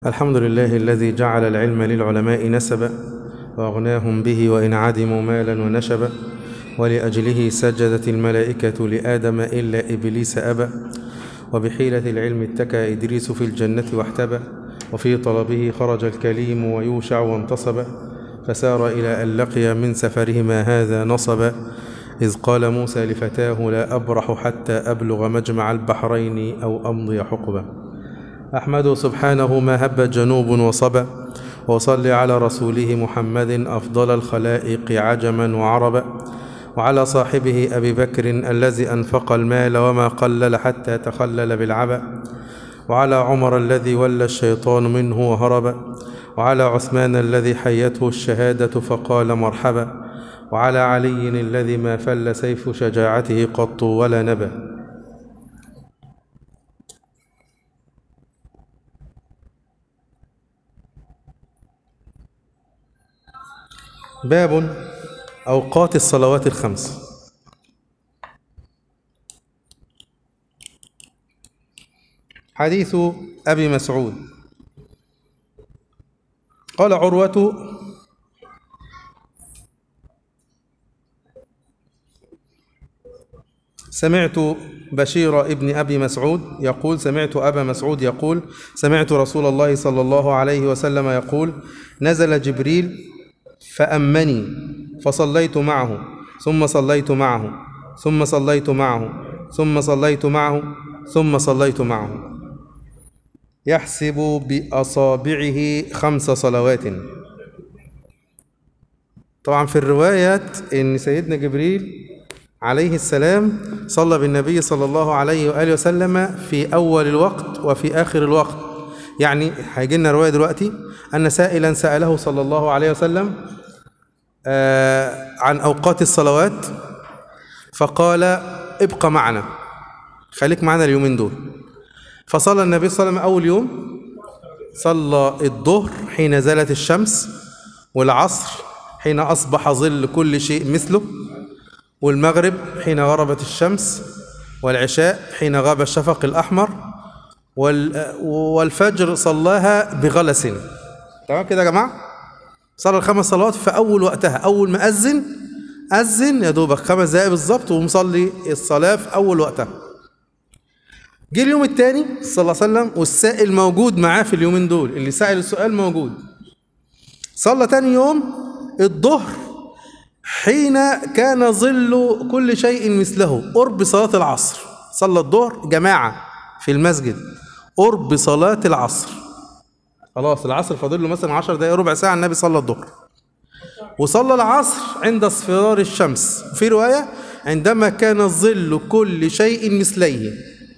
الحمد لله الذي جعل العلم للعلماء نسبا وأغناهم به وإن عدموا مالا ونشبا ولأجله سجدت الملائكة لآدم إلا إبليس أبى وبحيلة العلم اتكى إدريس في الجنة واحتبى وفي طلبه خرج الكليم ويوشع وانتصب فسار إلى أن لقي من سفرهما هذا نصبا إذ قال موسى لفتاه لا أبرح حتى أبلغ مجمع البحرين أو أمضي حقبا أحمد سبحانه ما هب جنوب وصبا وصل على رسوله محمد أفضل الخلائق عجما وعربا وعلى صاحبه أبي بكر الذي أنفق المال وما قلل حتى تخلل بالعبا وعلى عمر الذي ولى الشيطان منه وهرب وعلى عثمان الذي حيته الشهادة فقال مرحبا وعلى علي الذي ما فل سيف شجاعته قط ولا نبا باب أوقات الصلوات الخمس حديث أبي مسعود قال عروة سمعت بشير ابن أبي مسعود يقول سمعت أبا مسعود يقول سمعت رسول الله صلى الله عليه وسلم يقول نزل جبريل فأمني فصليت معه ثم صليت معه ثم صليت معه ثم صليت معه ثم صليت معه يحسب بأصابعه خمس صلوات طبعا في الروايات ان سيدنا جبريل عليه السلام صلى بالنبي صلى الله عليه وآله وسلم في أول الوقت وفي آخر الوقت يعني هيجي لنا رواية دلوقتي أن سائلا سأله صلى الله عليه وسلم آه عن أوقات الصلوات فقال ابقى معنا خليك معنا اليومين دول فصلى النبي صلى الله عليه وسلم أول يوم صلى الظهر حين زالت الشمس والعصر حين أصبح ظل كل شيء مثله والمغرب حين غربت الشمس والعشاء حين غاب الشفق الأحمر والفجر صلاها بغلس تمام كده يا جماعة صلى الخمس صلوات في أول وقتها أول ما أذن أذن يا دوبك خمس دقايق بالظبط ومصلي الصلاة في أول وقتها جه اليوم الثاني صلى الله عليه وسلم والسائل موجود معاه في اليومين دول اللي سائل السؤال موجود صلى تاني يوم الظهر حين كان ظل كل شيء مثله قرب صلاة العصر صلى الظهر جماعة في المسجد قرب صلاة العصر خلاص العصر فاضل له مثلا 10 دقايق ربع ساعة النبي صلى الظهر وصلى العصر عند اصفرار الشمس في رواية عندما كان ظل كل شيء مثليه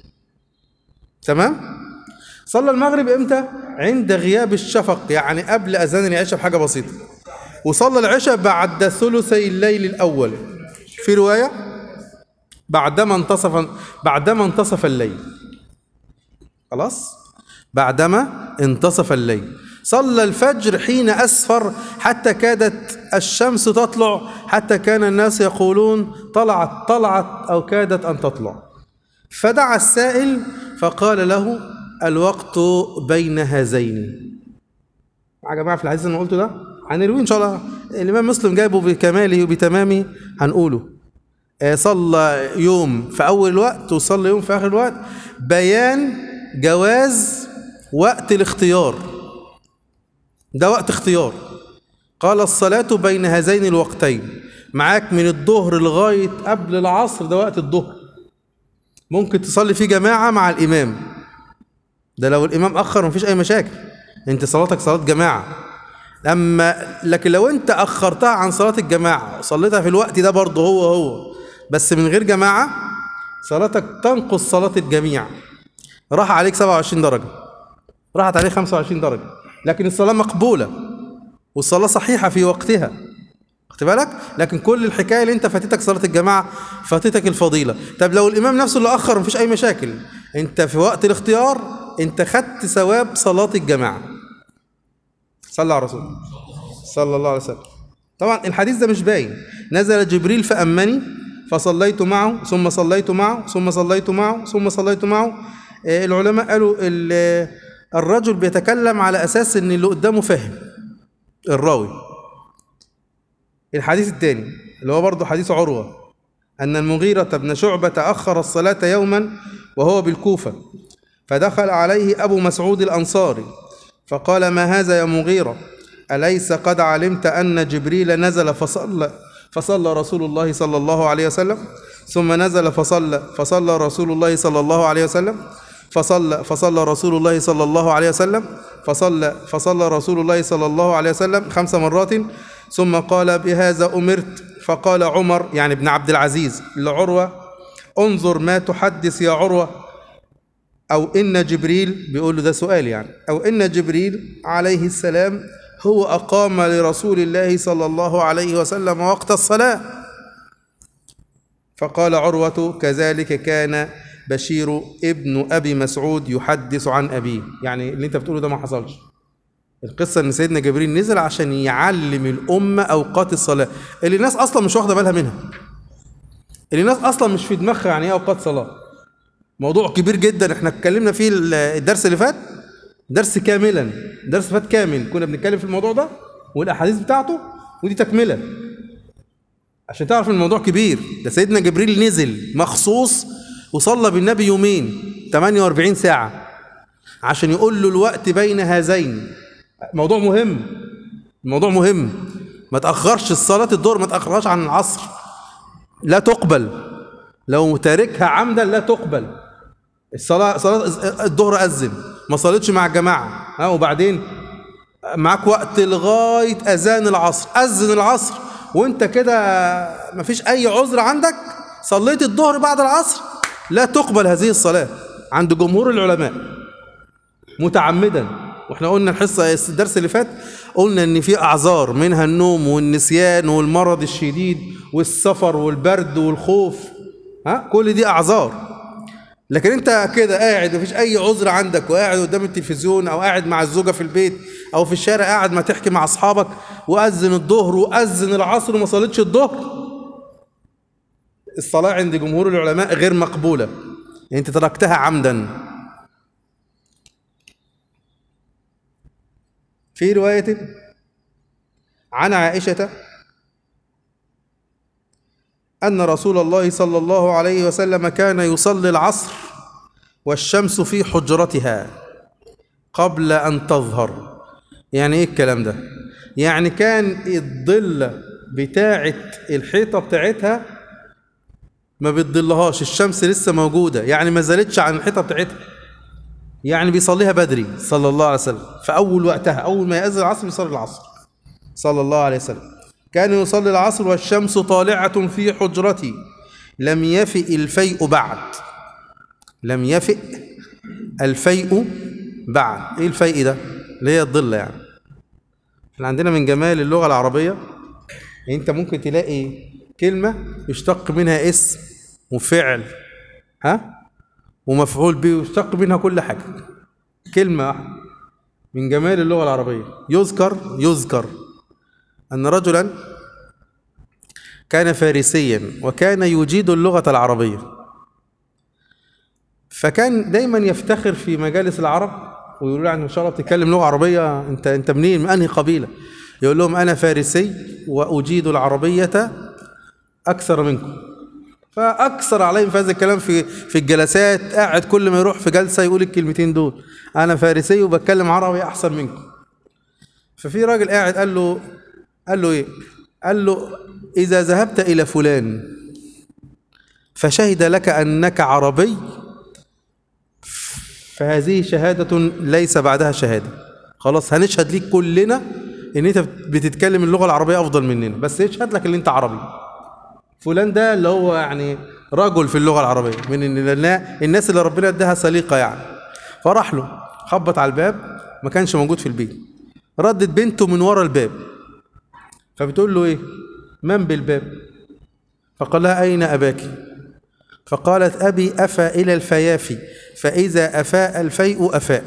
تمام صلى المغرب امتى عند غياب الشفق يعني قبل اذان العشاء بحاجه بسيطه وصلى العشاء بعد ثلثي الليل الاول في روايه بعدما انتصف بعدما انتصف الليل خلاص بعدما انتصف الليل صلى الفجر حين أسفر حتى كادت الشمس تطلع حتى كان الناس يقولون طلعت طلعت أو كادت أن تطلع فدعا السائل فقال له الوقت بين هذين يا جماعة في الحديث اللي قلته ده هنرويه إن شاء الله الإمام مسلم جايبه بكماله وبتمامه هنقوله صلى يوم في أول الوقت وصلى يوم في آخر الوقت بيان جواز وقت الاختيار ده وقت اختيار قال الصلاة بين هذين الوقتين معاك من الظهر لغاية قبل العصر ده وقت الظهر ممكن تصلي فيه جماعة مع الإمام ده لو الإمام أخر مفيش أي مشاكل أنت صلاتك صلاة جماعة أما لكن لو أنت أخرتها عن صلاة الجماعة وصليتها في الوقت ده برضه هو هو بس من غير جماعة صلاتك تنقص صلاة الجميع راح عليك 27 درجة راحت عليك 25 درجة لكن الصلاة مقبولة والصلاة صحيحة في وقتها خدت بالك لكن كل الحكايه اللي انت فاتتك صلاه الجماعه فاتتك الفضيله طب لو الامام نفسه اللي اخر مفيش اي مشاكل انت في وقت الاختيار انت خدت ثواب صلاه الجماعه صلى على الرسول صلى الله عليه وسلم طبعا الحديث ده مش باين نزل جبريل فامني فصليت معه ثم صليت معه ثم صليت معه ثم صليت معه العلماء قالوا الرجل بيتكلم على أساس إن اللي قدامه فهم الراوي الحديث الثاني اللي هو برضه حديث عروة أن المغيرة بن شعبة أخر الصلاة يوما وهو بالكوفة فدخل عليه أبو مسعود الأنصاري فقال ما هذا يا مغيرة أليس قد علمت أن جبريل نزل فصلى فصلى رسول الله صلى الله عليه وسلم ثم نزل فصلى فصلى رسول الله صلى الله عليه وسلم فصلى فصلى رسول الله صلى الله عليه وسلم فصلى فصلى رسول الله صلى الله عليه وسلم خمس مرات ثم قال بهذا أمرت فقال عمر يعني ابن عبد العزيز لعروة انظر ما تحدث يا عروة أو إن جبريل بيقول له ده سؤال يعني أو إن جبريل عليه السلام هو أقام لرسول الله صلى الله عليه وسلم وقت الصلاة فقال عروة كذلك كان بشير ابن أبي مسعود يحدث عن أبيه يعني اللي أنت بتقوله ده ما حصلش القصة إن سيدنا جبريل نزل عشان يعلم الأمة أوقات الصلاة اللي الناس أصلا مش واخدة بالها منها اللي الناس أصلا مش في دماغها يعني إيه أوقات صلاة موضوع كبير جدا احنا اتكلمنا فيه الدرس اللي فات درس كاملا درس فات كامل كنا بنتكلم في الموضوع ده والاحاديث بتاعته ودي تكمله عشان تعرف إن الموضوع كبير ده سيدنا جبريل نزل مخصوص وصلى بالنبي يومين 48 ساعه عشان يقول له الوقت بين هذين موضوع مهم الموضوع مهم ما تاخرش الصلاه الظهر ما تاخرهاش عن العصر لا تقبل لو تاركها عمدا لا تقبل الصلاة صلاة الظهر أذن ما صليتش مع الجماعة ها وبعدين معاك وقت لغاية أذان العصر أذن العصر وأنت كده مفيش أي عذر عندك صليت الظهر بعد العصر لا تقبل هذه الصلاة عند جمهور العلماء متعمدا واحنا قلنا الحصة الدرس اللي فات قلنا ان في اعذار منها النوم والنسيان والمرض الشديد والسفر والبرد والخوف ها كل دي اعذار لكن انت كده قاعد مفيش اي عذر عندك وقاعد قدام التلفزيون او قاعد مع الزوجه في البيت او في الشارع قاعد ما تحكي مع اصحابك واذن الظهر واذن العصر وما صليتش الظهر الصلاه عند جمهور العلماء غير مقبوله يعني انت تركتها عمدا في روايه عن عائشه أن رسول الله صلى الله عليه وسلم كان يصلي العصر والشمس في حجرتها قبل أن تظهر يعني إيه الكلام ده؟ يعني كان الظل بتاعة الحيطة بتاعتها ما بتضلهاش الشمس لسه موجودة يعني ما زالتش عن الحيطة بتاعتها يعني بيصليها بدري صلى الله عليه وسلم في أول وقتها أول ما يأذن العصر بيصلي العصر صلى الله عليه وسلم كان يصلي العصر والشمس طالعة في حجرتي لم يفئ الفيء بعد لم يفئ الفيء بعد ايه الفيء ده اللي هي الظل يعني احنا عندنا من جمال اللغة العربية انت ممكن تلاقي كلمة يشتق منها اسم وفعل ها ومفعول به ويشتق منها كل حاجة كلمة واحدة من جمال اللغة العربية يذكر يذكر أن رجلا كان فارسيا وكان يجيد اللغة العربية فكان دايما يفتخر في مجالس العرب ويقولوا له إن شاء الله بتتكلم لغة عربية أنت أنت منين من أنهي قبيلة يقول لهم أنا فارسي وأجيد العربية أكثر منكم فأكثر عليهم في هذا الكلام في في الجلسات قاعد كل ما يروح في جلسة يقول الكلمتين دول أنا فارسي وبتكلم عربي أحسن منكم ففي راجل قاعد قال له قال له ايه قال له اذا ذهبت الى فلان فشهد لك انك عربي فهذه شهادة ليس بعدها شهادة خلاص هنشهد ليك كلنا ان انت بتتكلم اللغة العربية افضل مننا بس يشهد لك ان انت عربي فلان ده اللي هو يعني رجل في اللغة العربية من ان الناس اللي ربنا اداها سليقة يعني فراح له خبط على الباب ما كانش موجود في البيت ردت بنته من ورا الباب فبتقول له ايه من بالباب فقال لها اين اباك فقالت ابي افى الى الفيافي فاذا افاء الفيء افاء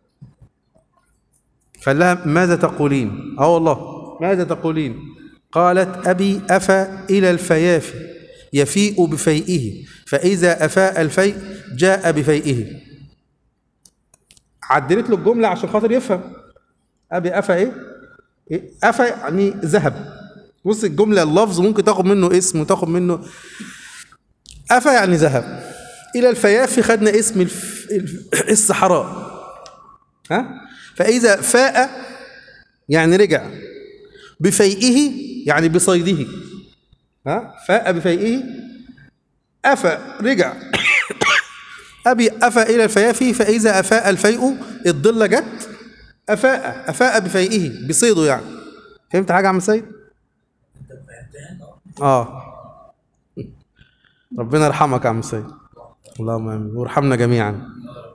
قال لها ماذا تقولين اه والله ماذا تقولين قالت ابي افى الى الفيافي يفيء بفيئه فاذا افاء الفيء جاء بفيئه عدلت له الجمله عشان خاطر يفهم ابي افا ايه إيه؟ افا يعني ذهب بص الجمله اللفظ ممكن تاخد منه اسم وتاخد منه افا يعني ذهب الى الفيافي خدنا اسم الف... الف... الصحراء ها فاذا فاء يعني رجع بفيئه يعني بصيده ها فاء بفيئه أفى رجع أبي أفى إلى الفيافي فإذا أفاء الفيء الضلة جت أفاء أفاء بفيئه بصيده يعني فهمت حاجة يا عم سيد؟ آه ربنا يرحمك يا عم سيد اللهم آمين وارحمنا جميعا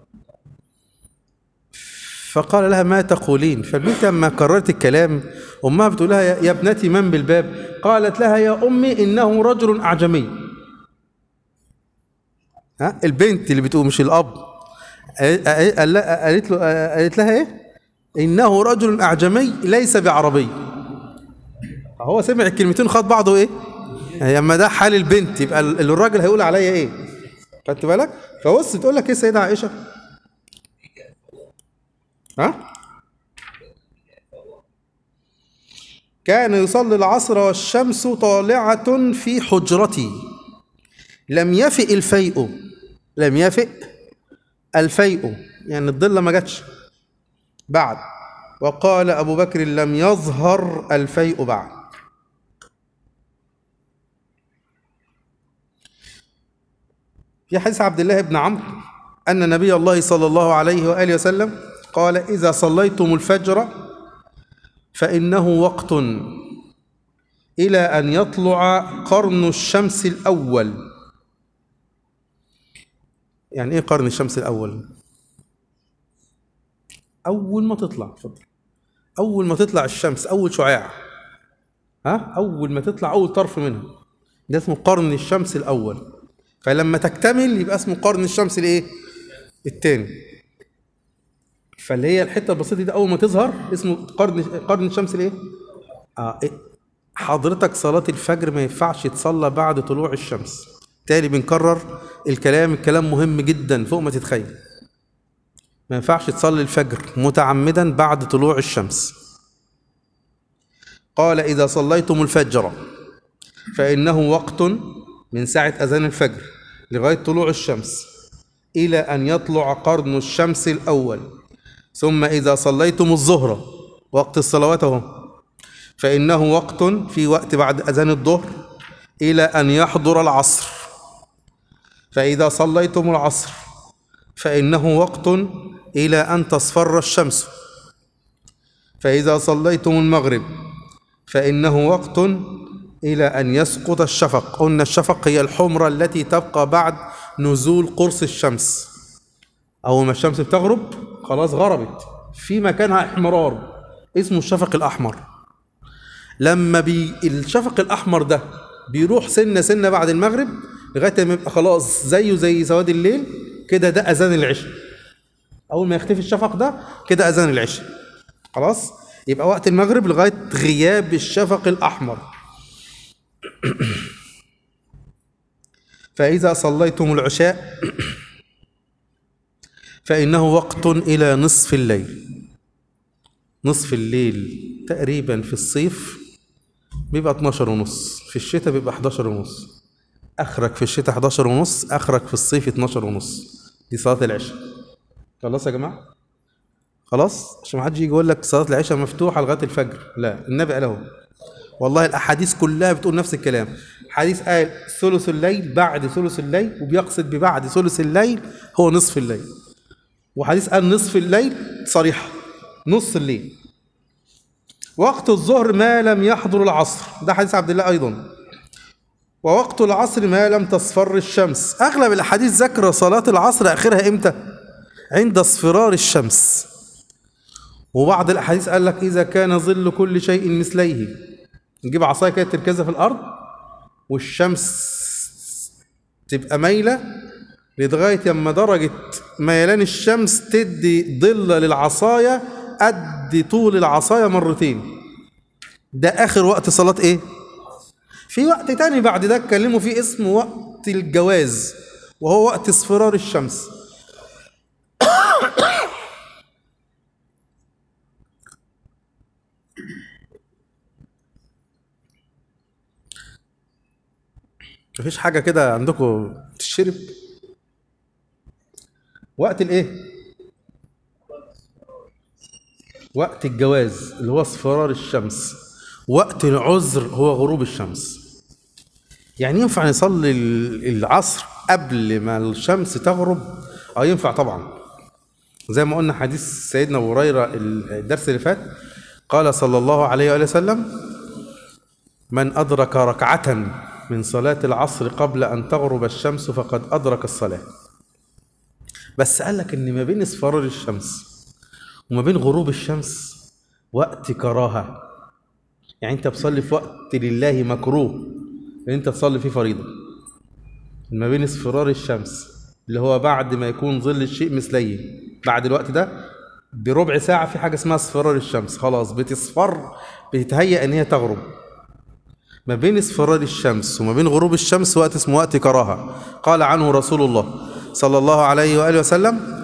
فقال لها ما تقولين فالبنت لما كررت الكلام امها بتقول لها يا يا ابنتي من بالباب قالت لها يا امي انه رجل اعجمي ها البنت اللي بتقول مش الاب قال- قال- قال- قالت له قالت لها ايه انه رجل اعجمي ليس بعربي هو سمع الكلمتين خد بعضه ايه يعني اما ده حال البنت يبقى ال- الراجل هيقول عليا ايه خدت بالك فبص تقول لك ايه السيده عائشه ها كان يصلي العصر والشمس طالعة في حجرتي لم يفئ الفيء لم يفئ الفيء يعني الظل ما جاتش بعد وقال أبو بكر لم يظهر الفيء بعد في حديث عبد الله بن عمرو أن نبي الله صلى الله عليه وآله وسلم قال إذا صليتم الفجر فإنه وقت إلى أن يطلع قرن الشمس الأول يعني إيه قرن الشمس الأول؟ أول ما تطلع اتفضل أول ما تطلع الشمس أول شعاع ها أول ما تطلع أول طرف منها ده اسمه قرن الشمس الأول فلما تكتمل يبقى اسمه قرن الشمس الإيه؟ التاني فاللي هي الحته البسيطه دي اول ما تظهر اسمه قرن قرن الشمس الايه؟ اه إيه؟ حضرتك صلاه الفجر ما ينفعش تصلى بعد طلوع الشمس تاني بنكرر الكلام الكلام مهم جدا فوق ما تتخيل ما ينفعش تصلي الفجر متعمدا بعد طلوع الشمس قال اذا صليتم الفجر فانه وقت من ساعه اذان الفجر لغايه طلوع الشمس الى ان يطلع قرن الشمس الاول ثم إذا صليتم الظهر وقت الصلوات اهو فإنه وقت في وقت بعد أذان الظهر إلى أن يحضر العصر فإذا صليتم العصر فإنه وقت إلى أن تصفر الشمس فإذا صليتم المغرب فإنه وقت إلى أن يسقط الشفق قلنا الشفق هي الحمرة التي تبقى بعد نزول قرص الشمس أول ما الشمس بتغرب خلاص غربت في مكانها احمرار اسمه الشفق الأحمر لما بي الشفق الأحمر ده بيروح سنة سنة بعد المغرب لغاية ما يبقى خلاص زيه زي سواد الليل كده ده أذان العشاء أول ما يختفي الشفق ده كده أذان العشاء خلاص يبقى وقت المغرب لغاية غياب الشفق الأحمر فإذا صليتم العشاء فإنه وقت إلى نصف الليل نصف الليل تقريبا في الصيف بيبقى 12 ونص في الشتاء بيبقى 11 ونص اخرك في الشتاء 11 ونص اخرك في الصيف 12 ونص دي صلاه العشاء خلاص يا جماعه خلاص عشان ما حدش يجي يقول لك صلاه العشاء مفتوحه لغايه الفجر لا النبي قال اهو والله الاحاديث كلها بتقول نفس الكلام حديث قال ثلث الليل بعد ثلث الليل وبيقصد ببعد ثلث الليل هو نصف الليل وحديث قال نصف الليل صريحه نص الليل وقت الظهر ما لم يحضر العصر ده حديث عبد الله ايضا ووقت العصر ما لم تصفر الشمس اغلب الاحاديث ذكر صلاه العصر اخرها امتى عند اصفرار الشمس وبعض الاحاديث قال لك اذا كان ظل كل شيء مثليه نجيب عصايه كده تركزها في الارض والشمس تبقى مايله لغايه اما درجه ميلان الشمس تدي ظل للعصايه قد طول العصايه مرتين ده اخر وقت صلاه ايه في وقت تاني بعد ده اتكلموا فيه اسمه وقت الجواز وهو وقت اصفرار الشمس مفيش حاجة كده عندكم تشرب وقت الايه وقت الجواز اللي هو اصفرار الشمس وقت العذر هو غروب الشمس يعني ينفع نصلي ال- العصر قبل ما الشمس تغرب اه ينفع طبعا زي ما قلنا حديث سيدنا ابو هريره الدرس اللي فات قال صلى الله عليه وآله وسلم من أدرك ركعة من صلاة العصر قبل أن تغرب الشمس فقد أدرك الصلاة بس قال لك إن ما بين اصفرار الشمس وما بين غروب الشمس وقت كراهة يعني أنت بتصلي في وقت لله مكروه إن أنت تصلي فيه فريضة ما بين اصفرار الشمس اللي هو بعد ما يكون ظل الشيء مثليه بعد الوقت ده بربع ساعة في حاجة اسمها اصفرار الشمس خلاص بتصفر بتتهيأ ان هي تغرب ما بين اصفرار الشمس وما بين غروب الشمس وقت اسمه وقت كراهة قال عنه رسول الله صلى الله عليه وآله وسلم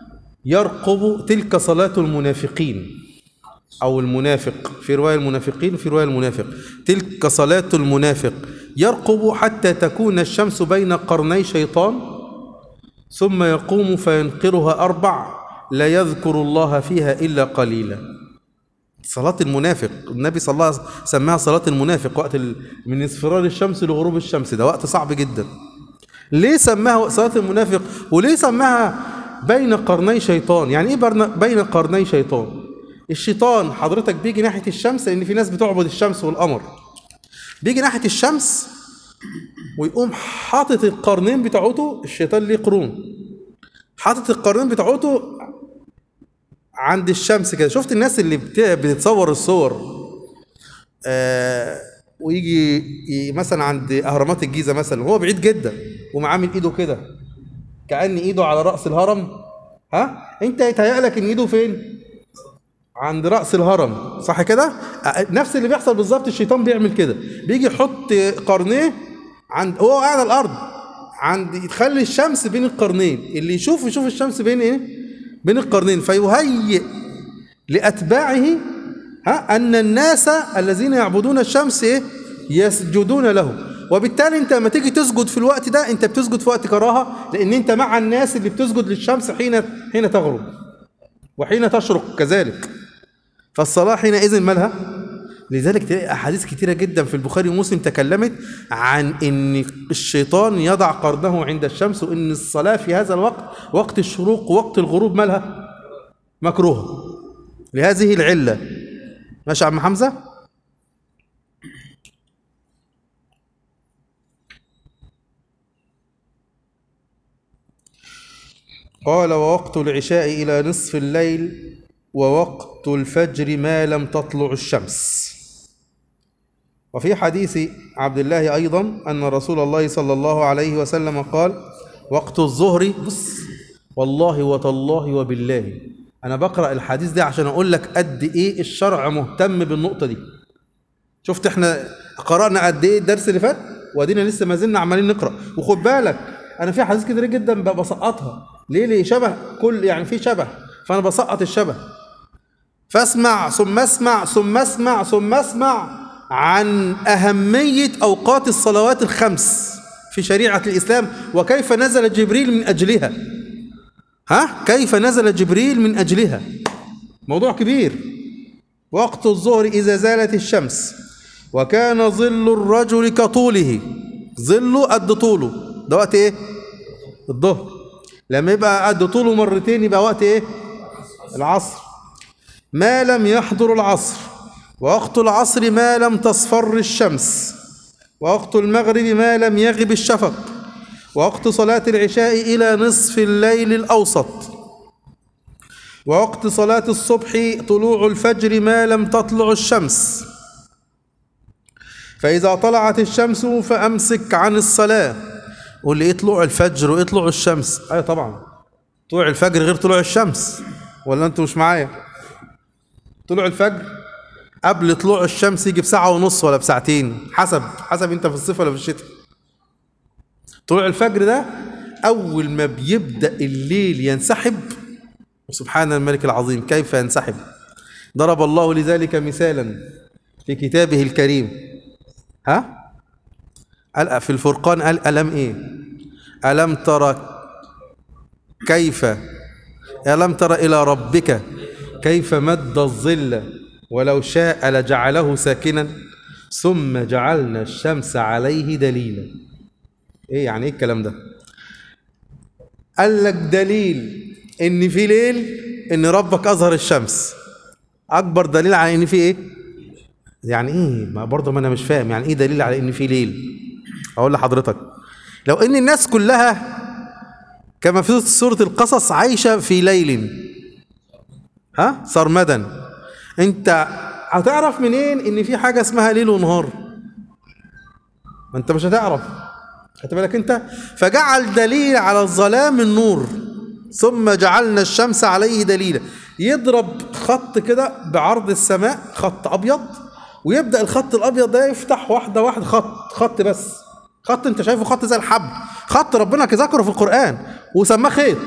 يرقب تلك صلاة المنافقين أو المنافق في رواية المنافقين وفي رواية المنافق تلك صلاة المنافق يرقب حتى تكون الشمس بين قرني شيطان ثم يقوم فينقرها أربع لا يذكر الله فيها إلا قليلا صلاة المنافق النبي صلى الله عليه وسلم سماها صلاة المنافق وقت ال... من اصفرار الشمس لغروب الشمس ده وقت صعب جدا ليه سماها صلاة المنافق وليه سماها بين قرني شيطان يعني ايه برن- بين قرني شيطان الشيطان حضرتك بيجي ناحية الشمس لأن في ناس بتعبد الشمس والقمر بيجي ناحية الشمس ويقوم حاطط القرنين بتاعته الشيطان ليه قرون حاطط القرنين بتاعته عند الشمس كده شفت الناس اللي بت- بتتصور الصور آه ويجي ي- مثلا عند اهرامات الجيزه مثلا وهو بعيد جدا ومعامل ايده كده كأن ايده على راس الهرم ها انت يتهيأ لك ان ايده فين عند راس الهرم صح كده آه، نفس اللي بيحصل بالظبط الشيطان بيعمل كده بيجي يحط قرنيه عند هو قاعد على الارض عند يتخلي الشمس بين القرنين اللي يشوف يشوف الشمس بين ايه بين القرنين فيهيئ لاتباعه ها ان الناس الذين يعبدون الشمس ايه يسجدون له وبالتالي انت لما تيجي تسجد في الوقت ده انت بتسجد في وقت كراهه لان انت مع الناس اللي بتسجد للشمس حين حين تغرب وحين تشرق كذلك فالصلاة حينئذ مالها لذلك تلاقي أحاديث كتيرة جدا في البخاري ومسلم تكلمت عن أن الشيطان يضع قرنه عند الشمس وأن الصلاة في هذا الوقت وقت الشروق ووقت الغروب مالها مكروهة لهذه العلة ماشي يا عم حمزة قال ووقت العشاء إلى نصف الليل ووقت الفجر ما لم تطلع الشمس وفي حديث عبد الله أيضا أن رسول الله صلى الله عليه وسلم قال وقت الظهر بص والله وتالله وبالله أنا بقرأ الحديث ده عشان أقول لك قد إيه الشرع مهتم بالنقطة دي شفت احنا قرأنا قد إيه الدرس اللي فات وادينا لسه ما زلنا عمالين نقرأ وخد بالك أنا في حديث كتير جدا ب- بسقطها ليه ليه شبه كل يعني في شبه فأنا بسقط الشبه فاسمع ثم اسمع ثم اسمع ثم اسمع عن أهمية أوقات الصلوات الخمس في شريعة الإسلام وكيف نزل جبريل من أجلها ها كيف نزل جبريل من أجلها موضوع كبير وقت الظهر إذا زالت الشمس وكان ظل الرجل كطوله ظله قد طوله ده وقت إيه الظهر لما يبقى قد طوله مرتين يبقى وقت إيه العصر ما لم يحضر العصر ووقت العصر ما لم تصفر الشمس ووقت المغرب ما لم يغب الشفق ووقت صلاة العشاء إلى نصف الليل الأوسط ووقت صلاة الصبح طلوع الفجر ما لم تطلع الشمس فإذا طلعت الشمس فأمسك عن الصلاة قول لي إيه طلوع الفجر وإيه طلوع الشمس أيوة طبعا طلوع الفجر غير طلوع الشمس ولا أنتوا مش معايا طلوع الفجر قبل طلوع الشمس يجي بساعة ونص ولا بساعتين حسب حسب انت في الصيف ولا في الشتاء طلوع الفجر ده أول ما بيبدأ الليل ينسحب وسبحان الملك العظيم كيف ينسحب ضرب الله لذلك مثالا في كتابه الكريم ها قال في الفرقان قال ألم إيه ألم ترى كيف ألم تر إلى ربك كيف مد الظل ولو شاء لجعله ساكنا ثم جعلنا الشمس عليه دليلا ايه يعني ايه الكلام ده قال لك دليل ان في ليل ان ربك اظهر الشمس اكبر دليل على ان في ايه يعني ايه ما برضه ما انا مش فاهم يعني ايه دليل على ان في ليل اقول لحضرتك لو ان الناس كلها كما في سورة القصص عايشة في ليل ها سرمدا انت هتعرف منين ان في حاجة اسمها ليل ونهار ما انت مش هتعرف خدت بالك انت فجعل دليل على الظلام النور ثم جعلنا الشمس عليه دليلا يضرب خط كده بعرض السماء خط ابيض ويبدا الخط الابيض ده يفتح واحده واحده خط خط بس خط انت شايفه خط زي الحبل خط ربنا ذكره في القران وسماه خيط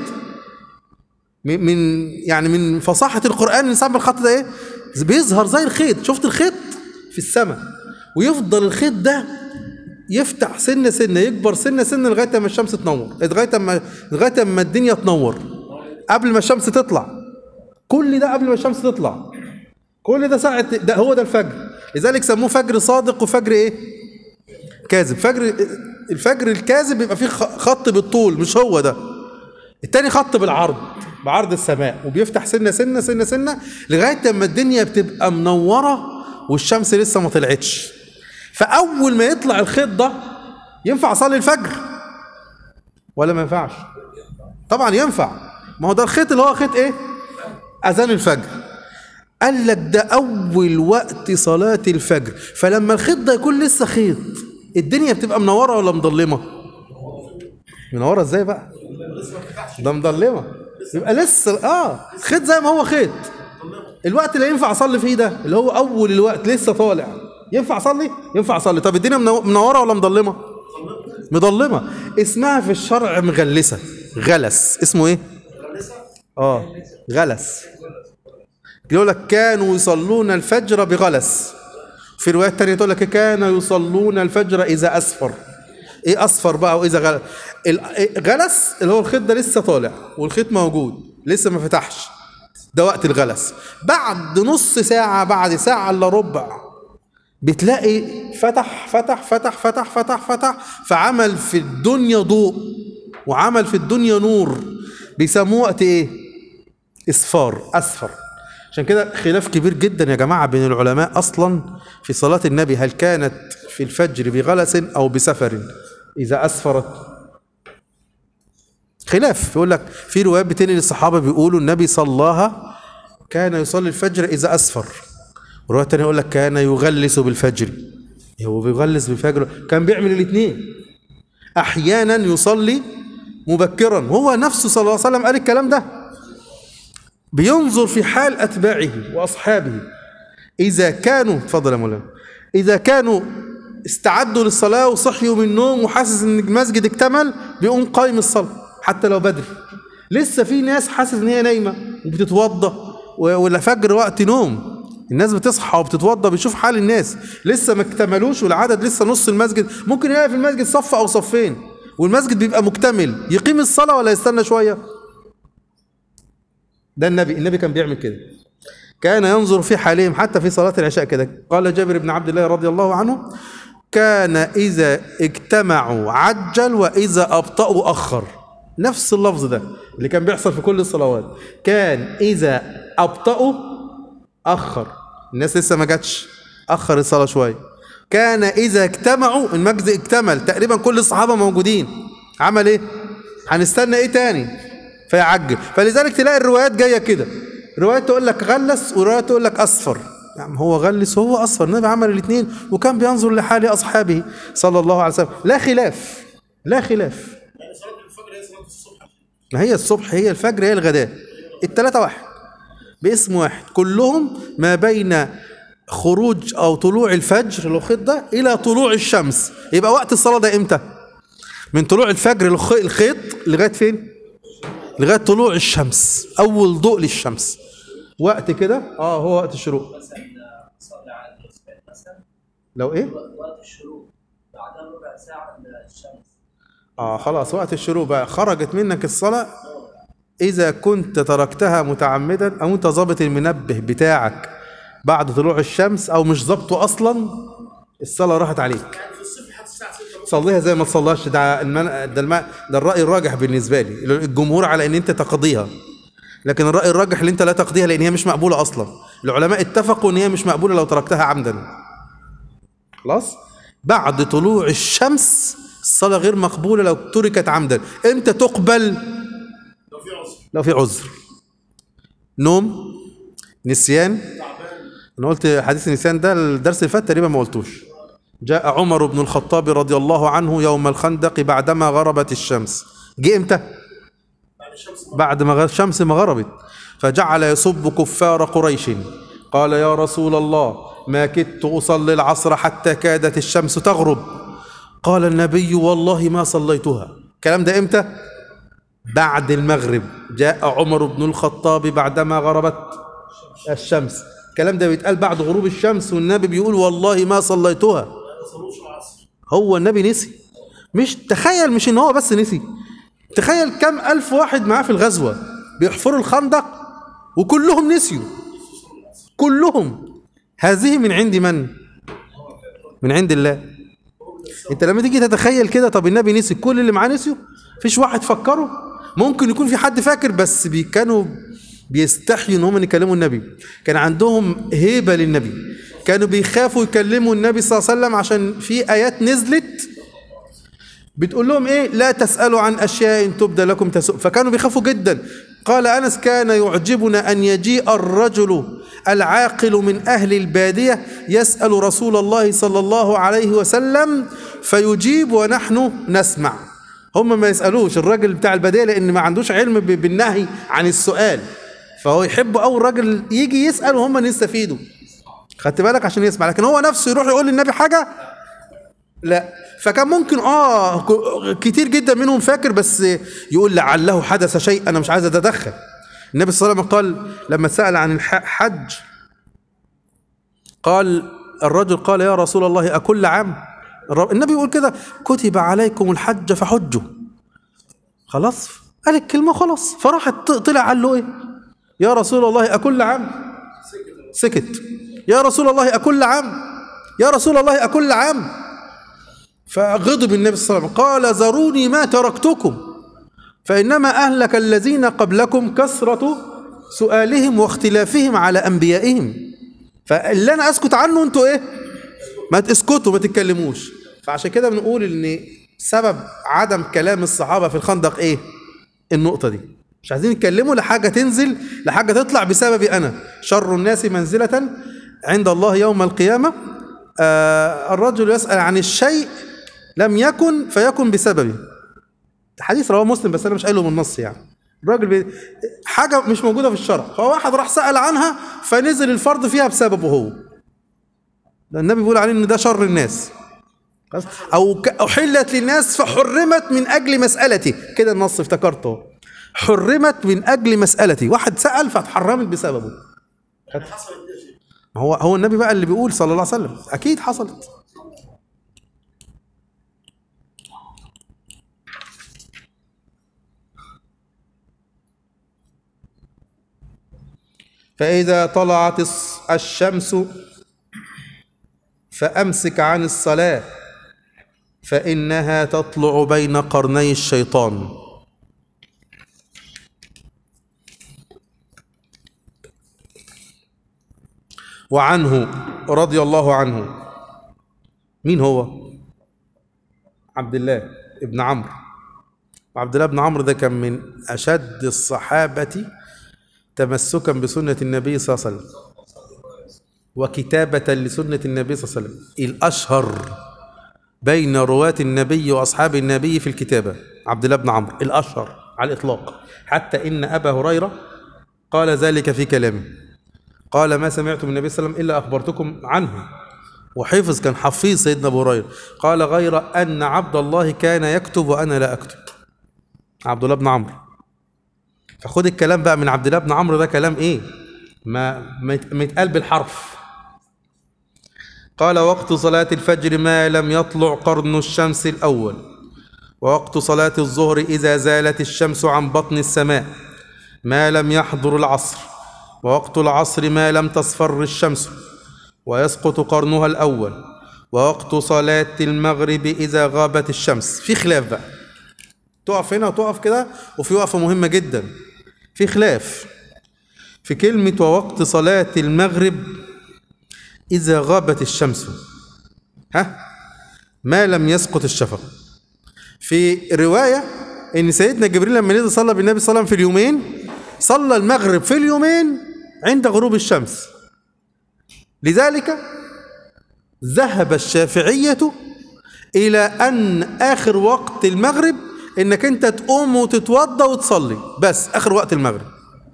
من من- يعني من فصاحه القران نسمي الخط ده ايه بيظهر زي الخيط شفت الخيط في السماء ويفضل الخيط ده يفتح سنه سنه يكبر سنه سنه لغايه ما الشمس تنور لغايه ما لغايه ما الدنيا تنور قبل ما الشمس تطلع كل ده قبل ما الشمس تطلع كل ده ساعه ده هو ده الفجر لذلك سموه فجر صادق وفجر ايه كاذب فجر الفجر الكاذب بيبقى فيه خ- خط بالطول مش هو ده التاني خط بالعرض بعرض السماء وبيفتح سنه سنه سنه سنه لغايه اما الدنيا بتبقى منوره والشمس لسه ما طلعتش فاول ما يطلع الخيط ده ينفع اصلي الفجر ولا ما ينفعش طبعا ينفع ما هو ده الخيط اللي هو خيط ايه اذان الفجر قال لك ده اول وقت صلاه الفجر فلما الخيط ده يكون لسه خيط الدنيا بتبقى منوره ولا مضلمه منوره ازاي بقى ده مضلمه يبقى لسه اه خيط زي ما هو خيط الوقت اللي ينفع اصلي فيه ده اللي هو اول الوقت لسه طالع ينفع اصلي ينفع اصلي طب الدنيا منو- منوره ولا مضلمه مضلمه اسمها في الشرع مغلسه غلس اسمه ايه اه غلس يقول لك كانوا يصلون الفجر بغلس في روايات تانية تقول لك كانوا يصلون الفجر إذا أسفر إيه أصفر بقى وإذا غلس ال- غلس اللي هو الخيط ده لسه طالع والخيط موجود لسه ما فتحش ده وقت الغلس بعد نص ساعة بعد ساعة إلا ربع بتلاقي فتح فتح فتح فتح فتح فتح فعمل في الدنيا ضوء وعمل في الدنيا نور بيسموه وقت ايه اصفار اصفر عشان كده خلاف كبير جدا يا جماعه بين العلماء اصلا في صلاه النبي هل كانت في الفجر بغلس او بسفر اذا اسفرت خلاف يقول لك في روايات بتنقل الصحابه بيقولوا النبي صلاها كان يصلي الفجر اذا اسفر وروايه تانية يقول لك كان يغلس بالفجر هو بيغلس بالفجر كان بيعمل الاثنين احيانا يصلي مبكرا هو نفسه صلى الله عليه وسلم قال الكلام ده بينظر في حال اتباعه واصحابه اذا كانوا اتفضل يا مولانا اذا كانوا استعدوا للصلاه وصحيوا من النوم وحاسس ان المسجد اكتمل بيقوم قايم الصلاه حتى لو بدري لسه في ناس حاسس ان هي نايمه وبتتوضى و- ولا فجر وقت نوم الناس بتصحى وبتتوضى بيشوف حال الناس لسه ما اكتملوش والعدد لسه نص المسجد ممكن يلاقي في المسجد صف او صفين والمسجد بيبقى مكتمل يقيم الصلاه ولا يستنى شويه ده النبي النبي كان بيعمل كده كان ينظر في حالهم حتى في صلاة العشاء كده قال جابر بن عبد الله رضي الله عنه كان إذا اجتمعوا عجل وإذا أبطأوا أخر نفس اللفظ ده اللي كان بيحصل في كل الصلوات كان إذا أبطأوا أخر الناس لسه ما جاتش أخر الصلاة شوية كان إذا اجتمعوا المجد اكتمل تقريبا كل الصحابة موجودين عمل إيه؟ هنستنى إيه تاني؟ فيعجل فلذلك تلاقي الروايات جايه كده روايات تقول لك غلس وروايات تقول لك اصفر يعني هو غلس وهو اصفر النبي عمل الاثنين وكان بينظر لحال اصحابه صلى الله عليه وسلم لا خلاف لا خلاف يعني صلاه الفجر هي صلاه الصبح ما هي الصبح هي الفجر هي الغداء الثلاثه واحد باسم واحد كلهم ما بين خروج او طلوع الفجر الخيط ده الى طلوع الشمس يبقى وقت الصلاه ده امتى من طلوع الفجر الخ- الخيط لغايه فين لغايه طلوع الشمس اول ضوء للشمس وقت كده اه هو وقت الشروق مثلا صلى على الرسول مثلا لو ايه وقت الشروق بعدها ربع ساعة الشمس اه خلاص وقت الشروق بقى خرجت منك الصلاة إذا كنت تركتها متعمدا أو أنت ظابط المنبه بتاعك بعد طلوع الشمس أو مش ظابطه أصلا الصلاة راحت عليك يعني في الصيف لحد الساعه 6 صليها زي ما تصلاش ده المن... ده, الم... ده الرأي الراجح بالنسبة لي الجمهور على ان انت تقضيها لكن الرأي الراجح اللي انت لا تقضيها لان هي مش مقبولة اصلا العلماء اتفقوا ان هي مش مقبولة لو تركتها عمدا خلاص بعد طلوع الشمس الصلاة غير مقبولة لو تركت عمدا امتى تقبل لو في عذر لو في عذر نوم نسيان انا قلت حديث النسيان ده الدرس اللي فات تقريبا ما قلتوش جاء عمر بن الخطاب رضي الله عنه يوم الخندق بعدما غربت الشمس جه امتى بعد الشمس بعد ما غ- الشمس ما غربت فجعل يسب كفار قريش قال يا رسول الله ما كدت أصلي العصر حتى كادت الشمس تغرب قال النبي والله ما صليتها الكلام ده امتى بعد المغرب جاء عمر بن الخطاب بعدما غربت الشمس الكلام ده بيتقال بعد غروب الشمس والنبي بيقول والله ما صليتها ما صلوش العصر هو النبي نسي مش تخيل مش ان هو بس نسي تخيل كم ألف واحد معاه في الغزوة بيحفروا الخندق وكلهم نسيوا كلهم هذه من عند من من عند الله انت لما تيجي تتخيل كده طب النبي نسي كل اللي معاه نسيوا فيش واحد فكره ممكن يكون في حد فاكر بس بي كانوا بيستحيوا ان هم يكلموا النبي كان عندهم هيبة للنبي كانوا بيخافوا يكلموا النبي صلى الله عليه وسلم عشان في آيات نزلت بتقول لهم ايه لا تسألوا عن أشياء تبدى لكم تسؤ فكانوا بيخافوا جدا قال أنس كان يعجبنا أن يجيء الرجل العاقل من أهل البادية يسأل رسول الله صلى الله عليه وسلم فيجيب ونحن نسمع هم ما يسألوش الراجل بتاع البادية لأن ما عندوش علم ب- بالنهي عن السؤال فهو يحب أول راجل يجي يسأل وهم يستفيدوا خدت بالك عشان يسمع لكن هو نفسه يروح يقول للنبي حاجة لا فكان ممكن اه ك- كتير جدا منهم فاكر بس يقول لعله حدث شيء انا مش عايز اتدخل النبي صلى الله عليه وسلم قال لما سأل عن الحج قال الرجل قال يا رسول الله أكل عام الر- النبي يقول كده كتب عليكم الحج فحجوا خلاص قال الكلمة خلاص فراح ط- طلع قال له ايه يا رسول الله أكل عام سكت يا رسول الله أكل عام يا رسول الله أكل عام فغضب النبي صلى الله عليه وسلم قال ذروني ما تركتكم فإنما أهلك الذين قبلكم كثرة سؤالهم واختلافهم على أنبيائهم فاللي أنا أسكت عنه أنتوا إيه ما تسكتوا ما تتكلموش فعشان كده بنقول إن سبب عدم كلام الصحابة في الخندق إيه النقطة دي مش عايزين يتكلموا لحاجة تنزل لحاجة تطلع بسببي أنا شر الناس منزلة عند الله يوم القيامة آه الرجل يسأل عن الشيء لم يكن فيكن بسببه حديث رواه مسلم بس انا مش قايله من النص يعني الراجل بي... حاجه مش موجوده في الشرع فواحد راح سال عنها فنزل الفرض فيها بسببه هو ده النبي بيقول عليه ان ده شر الناس خلاص؟ او ك... احلت للناس فحرمت من اجل مسالتي كده النص افتكرته حرمت من اجل مسالتي واحد سال فاتحرمت بسببه يعني حصلت دي يا شيخ ما هو هو النبي بقى اللي بيقول صلى الله عليه وسلم اكيد حصلت فإذا طلعت الص- الشمس فأمسك عن الصلاة فإنها تطلع بين قرني الشيطان وعنه رضي الله عنه مين هو عبد الله ابن عمرو وعبد الله بن عمرو ده كان من أشد الصحابة تمسكا بسنة النبي صلى الله عليه وسلم وكتابة لسنة النبي صلى الله عليه وسلم الأشهر بين رواة النبي وأصحاب النبي في الكتابة عبد الله بن عمرو الأشهر على الإطلاق حتى إن أبا هريرة قال ذلك في كلامه قال ما سمعت من النبي صلى الله عليه وسلم إلا أخبرتكم عنه وحفظ كان حفيظ سيدنا أبو هريرة قال غير أن عبد الله كان يكتب وأنا لا أكتب عبد الله بن عمرو فخد الكلام بقى من عبد الله بن عمرو ده كلام ايه ما ما يت- ما يتقال بالحرف قال وقت صلاة الفجر ما لم يطلع قرن الشمس الأول ووقت صلاة الظهر إذا زالت الشمس عن بطن السماء ما لم يحضر العصر ووقت العصر ما لم تصفر الشمس ويسقط قرنها الأول ووقت صلاة المغرب إذا غابت الشمس في خلاف بقى تقف هنا وتقف كده وفي وقفة مهمة جدا في خلاف في كلمة ووقت صلاة المغرب إذا غابت الشمس ها ما لم يسقط الشفق في رواية إن سيدنا جبريل لما نزل صلى بالنبي صلى الله عليه وسلم في اليومين صلى المغرب في اليومين عند غروب الشمس لذلك ذهب الشافعية إلى أن آخر وقت المغرب إنك أنت تقوم وتتوضى وتصلي بس آخر وقت المغرب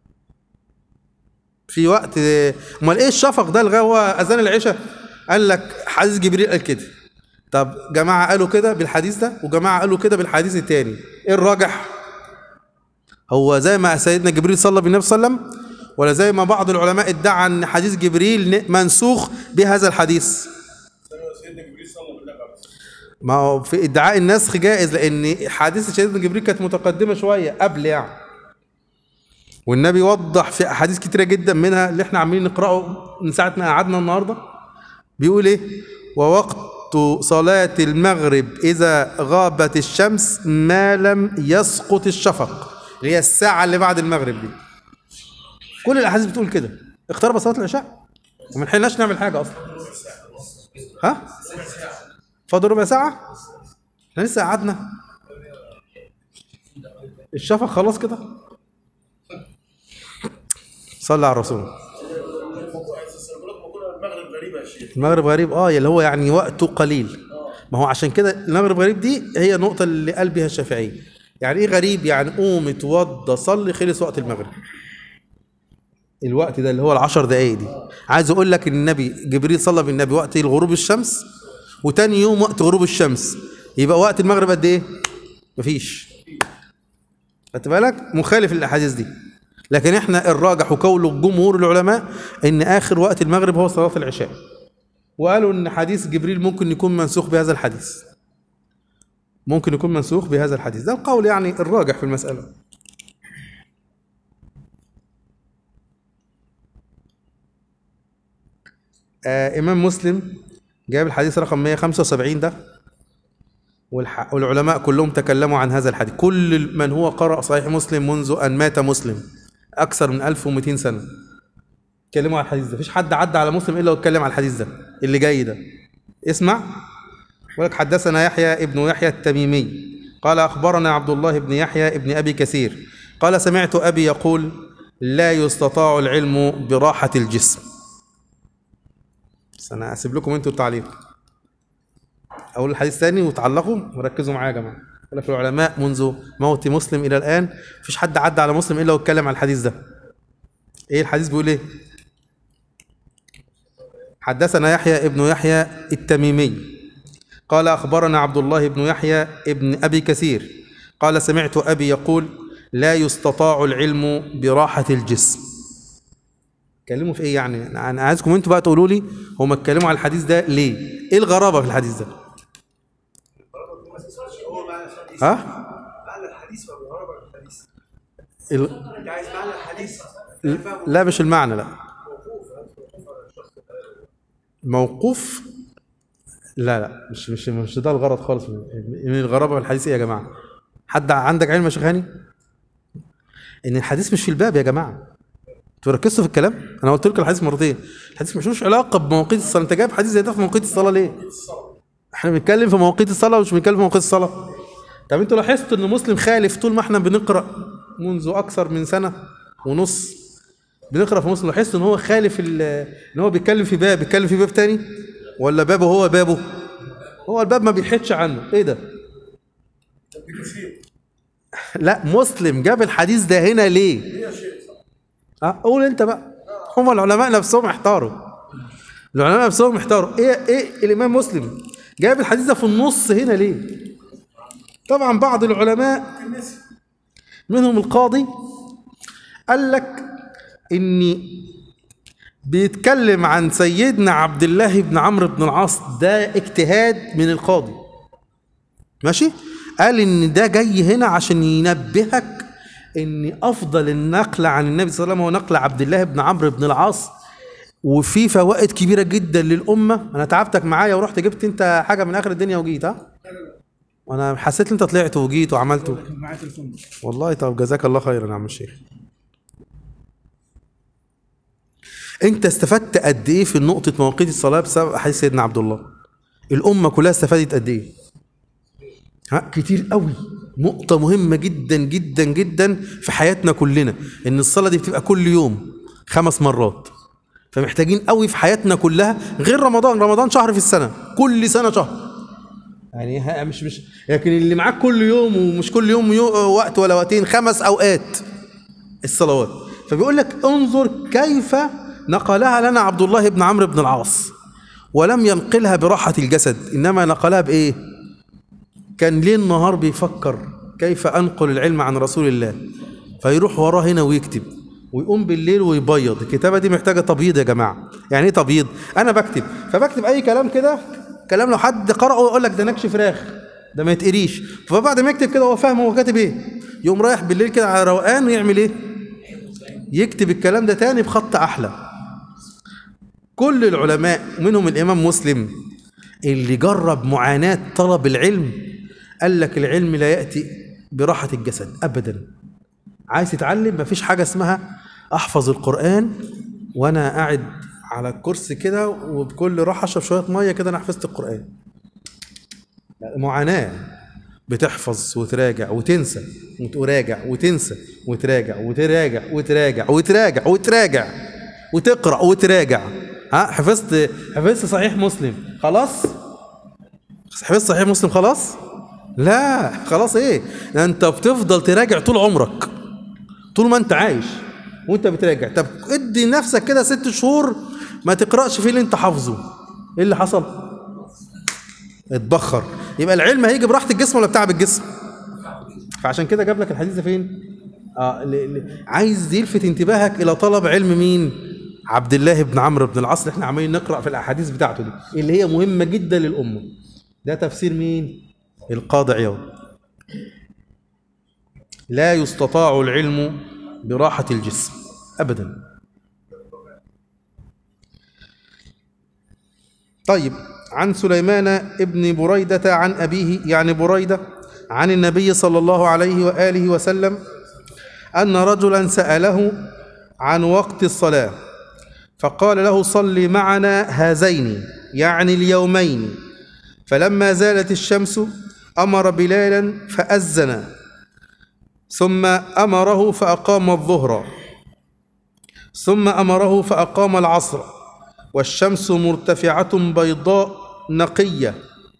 في وقت امال ايه الشفق ده اللي هو اذان العشاء قال لك حديث جبريل قال كده طب جماعه قالوا كده بالحديث ده وجماعه قالوا كده بالحديث التاني ايه الراجح هو زي ما سيدنا جبريل صلى بالنبي صلى الله عليه وسلم ولا زي ما بعض العلماء ادعى ان حديث جبريل منسوخ بهذا الحديث سيدنا جبريل صلى بالنبي عليه الصلاة ما هو في ادعاء النسخ جائز لان حديث سيدنا جبريل كانت متقدمه شويه قبل يعني والنبي وضح في احاديث كتيره جدا منها اللي احنا عاملين نقراه من ساعه ما قعدنا النهارده بيقول ايه ووقت صلاة المغرب إذا غابت الشمس ما لم يسقط الشفق اللي هي الساعة اللي بعد المغرب دي كل الأحاديث بتقول كده اقترب صلاة العشاء وما لحقناش نعمل حاجة أصلا ها فاضل ربع ساعة احنا لسه قعدنا الشفق خلاص كده صلى على الرسول المغرب غريبة يا شيخ المغرب غريب اه اللي هو يعني وقته قليل ما هو عشان كده المغرب غريب دي هي النقطة اللي قال بها الشافعي يعني ايه غريب يعني قوم اتوضى صلي خلص وقت المغرب الوقت ده اللي هو العشر دقايق دي عايز اقول لك ان النبي جبريل صلى بالنبي وقت غروب الشمس وتاني يوم وقت غروب الشمس يبقى وقت المغرب قد ايه مفيش خدت بالك مخالف للاحاديث دي لكن احنا الراجح وقول جمهور العلماء ان اخر وقت المغرب هو صلاه العشاء وقالوا ان حديث جبريل ممكن يكون منسوخ بهذا الحديث ممكن يكون منسوخ بهذا الحديث ده القول يعني الراجح في المساله آه امام مسلم جاب الحديث رقم 175 ده والح... والعلماء كلهم تكلموا عن هذا الحديث كل من هو قرأ صحيح مسلم منذ أن مات مسلم أكثر من 1200 سنة اتكلموا عن الحديث ده مفيش حد عدى على مسلم إلا واتكلم عن الحديث ده اللي جاي ده اسمع ولك حدثنا يحيى ابن يحيى التميمي قال أخبرنا عبد الله بن يحيى ابن أبي كثير قال سمعت أبي يقول لا يستطاع العلم براحة الجسم بس أنا أسيب لكم أنتوا التعليق اقول الحديث تاني وتعلقوا وركزوا معايا يا جماعه قال لك العلماء منذ موت مسلم الى الان مفيش حد عدى على مسلم الا واتكلم عن الحديث ده ايه الحديث بيقول ايه حدثنا يحيى ابن يحيى التميمي قال اخبرنا عبد الله بن يحيى ابن ابي كثير قال سمعت ابي يقول لا يستطاع العلم براحه الجسم اتكلموا في ايه يعني انا عايزكم انتوا بقى تقولوا لي هم اتكلموا على الحديث ده ليه ايه الغرابه في الحديث ده ها معنى الحديث ولا الغرض من الحديث؟ ال... انت عايز معنى الحديث؟ لا مش المعنى لا موقوف لا لا مش مش مش ده الغرض خالص من من الغرابه في الحديث ايه يا جماعه حد عندك علم يا شيخ هاني ان الحديث مش في الباب يا جماعه انتوا ركزتوا في الكلام انا قلت لكم الحديث مرتين الحديث مش مش علاقه بمواقيت الصلاه انت جايب حديث زي ده في مواقيت الصلاه ليه احنا بنتكلم في مواقيت الصلاه ومش بنتكلم في مواقيت الصلاه طب انتوا لاحظتوا ان مسلم خالف طول ما احنا بنقرا منذ اكثر من سنه ونص بنقرا في مسلم لاحظت ان هو خالف ال- ان هو بيتكلم في باب بيتكلم في باب تاني ولا بابه هو بابه هو الباب ما بيحيدش عنه ايه ده لا مسلم جاب الحديث ده هنا ليه اه قول انت بقى هم العلماء نفسهم احتاروا العلماء نفسهم احتاروا ايه ايه الامام مسلم جاب الحديث ده في النص هنا ليه طبعا بعض العلماء منهم القاضي قال لك ان بيتكلم عن سيدنا عبد الله بن عمرو بن العاص ده اجتهاد من القاضي ماشي قال ان ده جاي هنا عشان ينبهك ان افضل النقل عن النبي صلى الله عليه وسلم هو نقل عبد الله بن عمرو بن العاص وفي فوائد كبيره جدا للامه انا تعبتك معايا ورحت جبت انت حاجه من اخر الدنيا وجيت ها وانا حسيت ان انت طلعت وجيت وعملت معايا تليفون والله طب جزاك الله خيرا يا عم الشيخ انت استفدت قد ايه في نقطه مواقيت الصلاه بسبب احاديث سيدنا عبد الله الامه كلها استفادت قد ايه ها كتير قوي نقطه مهمه جدا جدا جدا في حياتنا كلنا ان الصلاه دي بتبقى كل يوم خمس مرات فمحتاجين قوي في حياتنا كلها غير رمضان رمضان شهر في السنه كل سنه شهر يعني ها- مش مش لكن اللي معاك كل يوم ومش كل يوم يو وقت ولا وقتين خمس اوقات الصلوات فبيقول لك انظر كيف نقلها لنا عبد الله بن عمرو بن العاص ولم ينقلها براحة الجسد إنما نقلها بإيه كان ليل نهار بيفكر كيف أنقل العلم عن رسول الله فيروح وراه هنا ويكتب ويقوم بالليل ويبيض الكتابة دي محتاجة تبييض يا جماعة يعني إيه تبييض أنا بكتب فبكتب أي كلام كده كلام لو حد قرأه يقول لك ده نكش فراخ ده ما يتقريش فبعد ما يكتب كده هو فاهم هو كاتب ايه يقوم رايح بالليل كده على روقان ويعمل ايه يكتب الكلام ده تاني بخط احلى كل العلماء منهم الامام مسلم اللي جرب معاناة طلب العلم قال لك العلم لا يأتي براحة الجسد ابدا عايز تتعلم مفيش حاجة اسمها احفظ القرآن وانا قاعد على الكرسي كده وبكل راحة اشرب شوية مية كده انا حفظت القرآن لا، معاناة بتحفظ وتراجع وتنسى وتراجع وتنسى وتراجع وتراجع وتراجع وتراجع وتراجع وتقرا وتراجع ها حفظت حفظت صحيح مسلم خلاص حفظت صحيح مسلم خلاص لا خلاص ايه ده انت بتفضل تراجع طول عمرك طول ما انت عايش وانت بتراجع طب ادي نفسك كده ست شهور ما تقراش فيه اللي انت حافظه ايه اللي حصل اتبخر يبقى العلم هيجي براحه الجسم ولا بتعب الجسم فعشان كده جاب لك الحديث ده فين اه ل... ل... عايز يلفت انتباهك الى طلب علم مين عبد الله بن عمرو بن العاص اللي احنا عمالين نقرا في الاحاديث بتاعته دي اللي هي مهمه جدا للامه ده تفسير مين القاضي عياض لا يستطاع العلم براحه الجسم ابدا طيب عن سليمان ابن بريدة عن أبيه يعني بريدة عن النبي صلى الله عليه وآله وسلم أن رجلا سأله عن وقت الصلاة فقال له صل معنا هذين يعني اليومين فلما زالت الشمس أمر بلالا فأذن ثم أمره فأقام الظهر ثم أمره فأقام العصر والشمس مرتفعة بيضاء نقية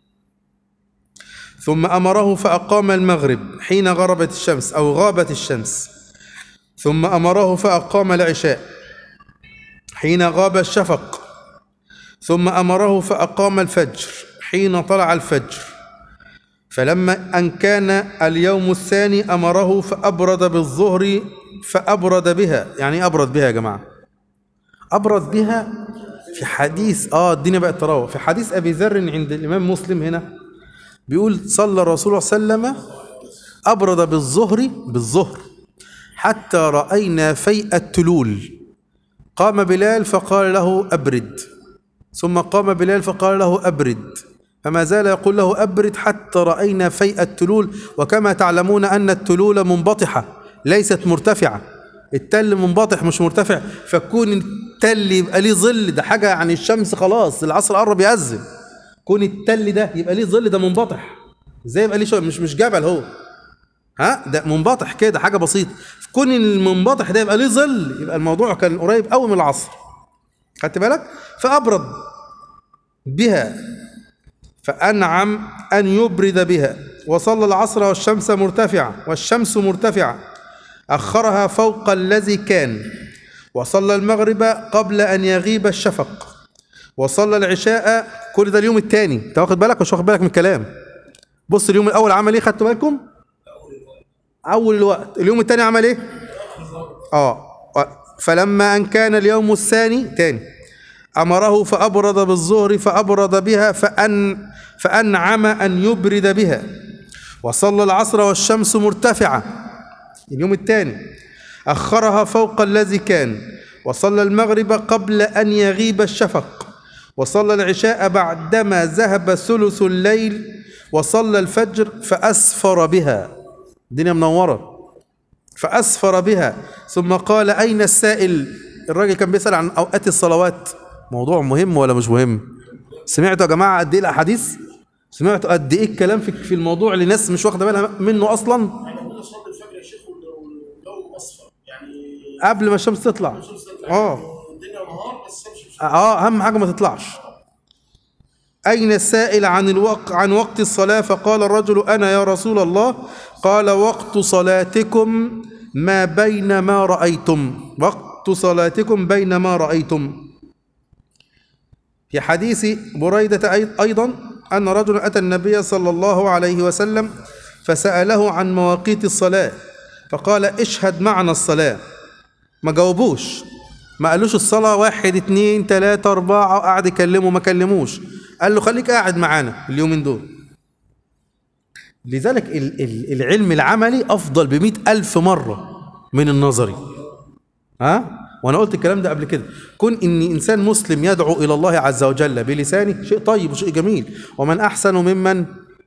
ثم أمره فأقام المغرب حين غربت الشمس أو غابت الشمس ثم أمره فأقام العشاء حين غاب الشفق ثم أمره فأقام الفجر حين طلع الفجر فلما أن كان اليوم الثاني أمره فأبرد بالظهر فأبرد بها يعني إيه أبرد بها يا جماعة أبرد بها في حديث اه الدنيا بقت تراوح في حديث ابي ذر عند الامام مسلم هنا بيقول صلى الرسول صلى الله عليه وسلم ابرد بالظهر بالظهر حتى راينا فيء التلول قام بلال فقال له ابرد ثم قام بلال فقال له ابرد فما زال يقول له ابرد حتى راينا فيء التلول وكما تعلمون ان التلول منبطحه ليست مرتفعه التل منبطح مش مرتفع فكون التل يبقى ليه ظل ده حاجه يعني الشمس خلاص العصر قرب يأذن كون التل ده يبقى ليه ظل ده منبطح ازاي يبقى ليه شو مش مش جبل هو ها ده منبطح كده حاجه بسيطه كون المنبطح ده يبقى ليه ظل يبقى الموضوع كان قريب قوي من العصر خدت بالك فابرد بها فانعم ان يبرد بها وصلى العصر والشمس مرتفعه والشمس مرتفعه أخرها فوق الذي كان وصلى المغرب قبل أن يغيب الشفق وصلى العشاء كل ده اليوم الثاني انت واخد بالك مش واخد بالك من الكلام بص اليوم الاول عمل ايه خدتوا بالكم اول الوقت اليوم الثاني عمل ايه اه فلما أن كان اليوم الثاني تاني أمره فأبرد بالظهر فأبرد بها فأن فأنعم أن يبرد بها وصلى العصر والشمس مرتفعة اليوم الثاني أخرها فوق الذي كان وصلى المغرب قبل أن يغيب الشفق وصلى العشاء بعدما ذهب ثلث الليل وصلى الفجر فأسفر بها الدنيا منورة فأسفر بها ثم قال أين السائل الراجل كان بيسأل عن أوقات الصلوات موضوع مهم ولا مش مهم سمعتوا يا جماعة قد إيه الأحاديث سمعتوا قد إيه الكلام في في الموضوع لناس مش واخدة بالها منه أصلا احنا كنا صلاه الفجر يا شيخ والجو اصفر يعني قبل ما الشمس تطلع اه الدنيا نهار بس الشمس مش اه اهم حاجه ما تطلعش اين السائل عن الوقت عن وقت الصلاه فقال الرجل انا يا رسول الله قال وقت صلاتكم ما بين ما رايتم وقت صلاتكم بين ما رايتم في حديث بريدة أي- أيضا أن رجلا أتى النبي صلى الله عليه وسلم فسأله عن مواقيت الصلاة فقال اشهد معنا الصلاة ما جاوبوش ما قالوش الصلاة واحد اتنين تلاتة أربعة قعد يكلمه ما كلموش قال له خليك قاعد معانا اليومين دول لذلك ال- ال- العلم العملي أفضل بمئة ألف مرة من النظري ها وانا قلت الكلام ده قبل كده كون ان انسان مسلم يدعو الى الله عز وجل بلسانه شيء طيب وشيء جميل ومن احسن ممن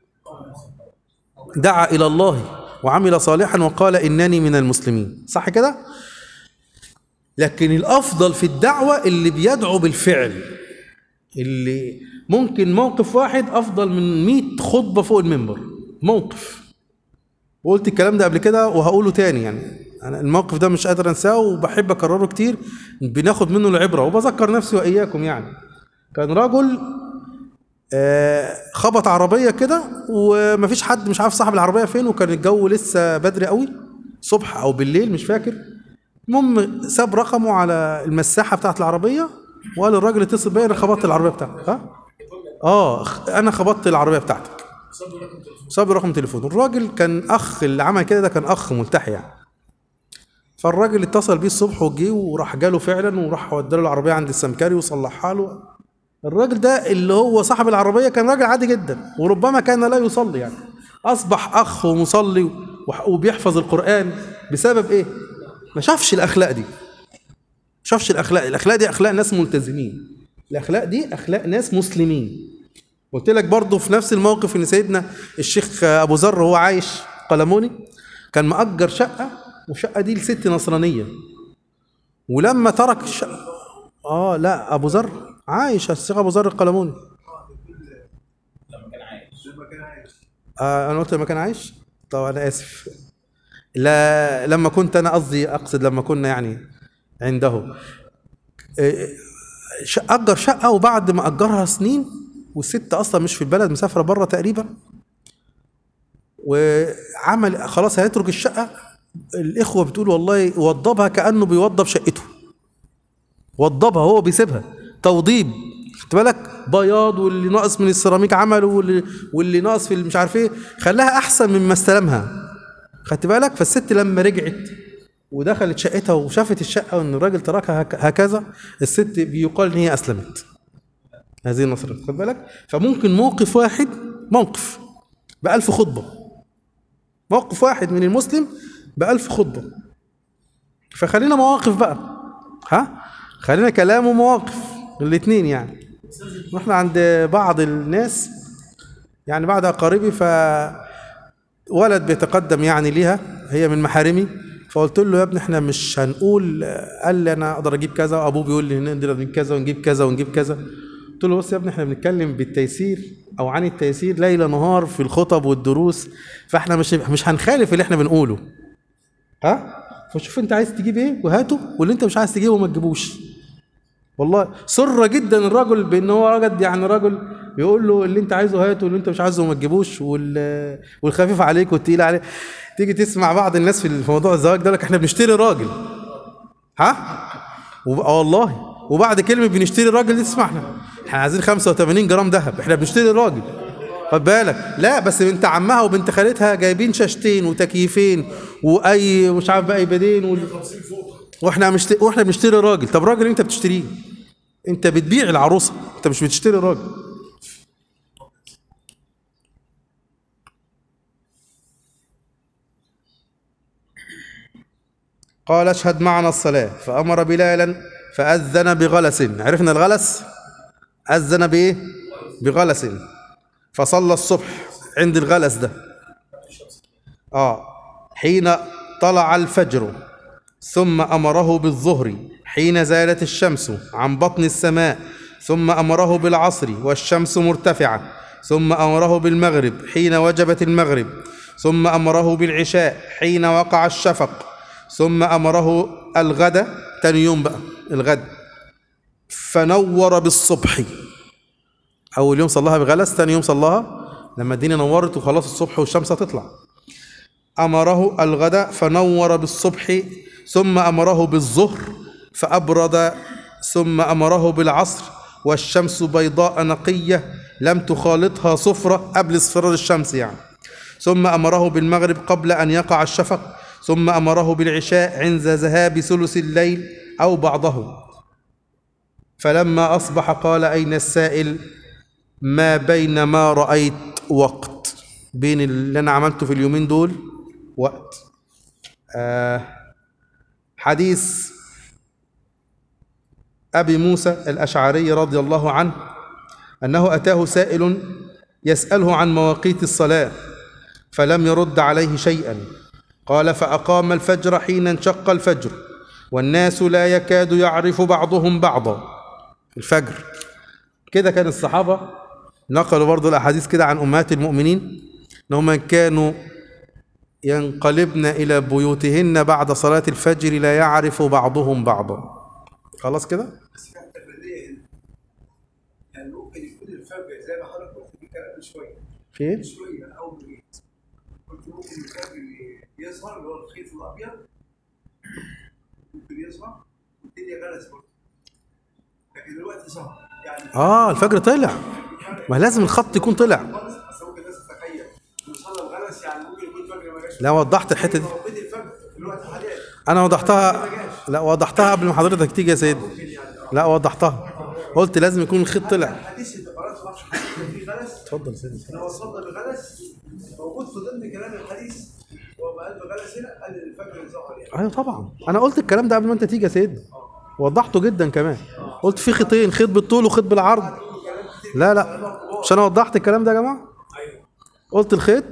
دعا الى الله وعمل صالحا وقال انني من المسلمين صح كده لكن الافضل في الدعوه اللي بيدعو بالفعل اللي ممكن موقف واحد افضل من 100 خطبه فوق المنبر موقف وقلت الكلام ده قبل كده وهقوله تاني يعني انا الموقف ده مش قادر انساه وبحب اكرره كتير بناخد منه العبره وبذكر نفسي واياكم يعني كان رجل آه، خبط عربيه كده ومفيش حد مش عارف صاحب العربيه فين وكان الجو لسه بدري قوي صبح او بالليل مش فاكر المهم ساب رقمه على المساحه بتاعت العربيه وقال الراجل اتصل بيا انا خبطت العربيه بتاعتك ها اه خ- انا خبطت العربيه بتاعتك ساب رقم تليفونه الراجل كان اخ اللي عمل كده ده كان اخ ملتحي يعني فالراجل اتصل بيه الصبح وجه وراح جاله فعلا وراح وداله العربيه عند السمكري وصلحها له الراجل ده اللي هو صاحب العربيه كان راجل عادي جدا وربما كان لا يصلي يعني اصبح اخ ومصلي وح- وبيحفظ القران بسبب ايه ما شافش الاخلاق دي شافش الاخلاق الاخلاق دي اخلاق ناس ملتزمين الاخلاق دي اخلاق ناس مسلمين قلت لك برضه في نفس الموقف ان سيدنا الشيخ ابو ذر وهو عايش قلموني كان مأجر شقه والشقه دي لست نصرانيه ولما ترك الشقه اه لا ابو ذر عايش الشيخ ابو ذر القلموني آه انا قلت لما كان عايش طب انا اسف لا لما كنت انا قصدي اقصد لما كنا يعني عنده آه، ش- اجر شقه وبعد ما اجرها سنين والست اصلا مش في البلد مسافره بره تقريبا وعمل خلاص هيترك الشقه الاخوه بتقول والله وضبها كانه بيوضب شقته وضبها هو بيسيبها توضيب خدت بالك بياض واللي ناقص من السيراميك عمله واللي, واللي ناقص في مش عارف ايه خلاها احسن مما استلمها خدت بالك فالست لما رجعت ودخلت شقتها وشافت الشقه وان الراجل تركها هك- هكذا الست بيقال ان هي اسلمت هذه النصر خد بالك فممكن موقف واحد موقف بألف خطبة موقف واحد من المسلم بألف خطبة فخلينا مواقف بقى ها خلينا كلام ومواقف الاثنين يعني واحنا عند بعض الناس يعني بعض اقاربي ف ولد بيتقدم يعني ليها هي من محارمي فقلت له يا ابني احنا مش هنقول قال لي انا اقدر اجيب كذا وابوه بيقول لي نقدر نجيب كذا ونجيب كذا ونجيب كذا قلت له بص يا ابني احنا بنتكلم بالتيسير او عن التيسير ليل نهار في الخطب والدروس فاحنا مش مش هنخالف اللي احنا بنقوله ها فشوف انت عايز تجيب ايه وهاته واللي انت مش عايز تجيبه ما تجيبوش والله سر جدا الرجل بان هو رجل يعني رجل بيقول له اللي انت عايزه هاته واللي انت مش عايزه ما تجيبوش وال والخفيف عليك والتقيل عليك تيجي تسمع بعض الناس في في موضوع الزواج ده يقول لك احنا بنشتري راجل ها وب... آه والله وبعد كلمه بنشتري راجل دي تسمعنا احنا عايزين 85 جرام ذهب احنا بنشتري راجل خد بالك لا بس بنت عمها وبنت خالتها جايبين شاشتين وتكييفين واي مش عارف بقى ايبادين وال... واحنا مشت... واحنا بنشتري راجل طب راجل انت بتشتريه انت بتبيع العروسه انت مش بتشتري راجل قال اشهد معنا الصلاه فامر بلالا فاذن بغلس عرفنا الغلس اذن بايه بغلس فصلى الصبح عند الغلس ده اه حين طلع الفجر ثم امره بالظهر حين زالت الشمس عن بطن السماء ثم امره بالعصر والشمس مرتفعه ثم امره بالمغرب حين وجبت المغرب ثم امره بالعشاء حين وقع الشفق ثم امره الغد تاني يوم بقى الغد فنور بالصبح اول يوم صلاها بغلس تاني يوم صلاها لما الدنيا نورت وخلاص الصبح والشمس هتطلع امره الغداء فنور بالصبح ثم امره بالظهر فابرد ثم امره بالعصر والشمس بيضاء نقيه لم تخالطها صفره قبل اصفرار الشمس يعني ثم امره بالمغرب قبل ان يقع الشفق ثم امره بالعشاء عند ذهاب ثلث الليل او بعضه فلما اصبح قال اين السائل ما بين ما رايت وقت بين اللي انا عملته في اليومين دول وقت آه حديث ابي موسى الاشعري رضي الله عنه انه اتاه سائل يساله عن مواقيت الصلاه فلم يرد عليه شيئا قال فاقام الفجر حين انشق الفجر والناس لا يكاد يعرف بعضهم بعضا الفجر كده كان الصحابه نقلوا برضو الاحاديث كده عن امهات المؤمنين انهم كانوا ينقلبن الى بيوتهن بعد صلاه الفجر لا يعرف بعضهم بعضا خلاص كده بس في حته فرديه هنا يعني ممكن يكون الفرق زي ما حضرتك قلت في كلام من شويه في من شويه من اول ما جيت قلت ممكن الفرق اللي يظهر اللي هو الخيط الابيض ممكن يظهر والدنيا غلس برضه لكن دلوقتي ظهر يعني اه الفجر طلع ما لازم الخط يكون طلع خالص بس ممكن الناس تتخيل إن صلى الغلس يعني ممكن يكون الفجر ما جاش لا وضحت الحته دي موقيت الفجر دلوقتي حاليا انا وضحتها لا وضحتها قبل ما حضرتك تيجي يا سيدي لا وضحتها قلت لازم يكون الخيط طلع حديث الدبرات في مصر في غلس اتفضل سيدي لو وصلنا بغلس موجود في ضمن كلام الحديث هو ما قال بغلس هنا قال إن الفجر ظهر يعني ايوه طبعا انا قلت الكلام ده قبل ما انت تيجي يا سيدي وضحته جدا كمان قلت في خيطين خيط بالطول وخيط بالعرض لا لا مش انا وضحت الكلام ده يا جماعه قلت الخيط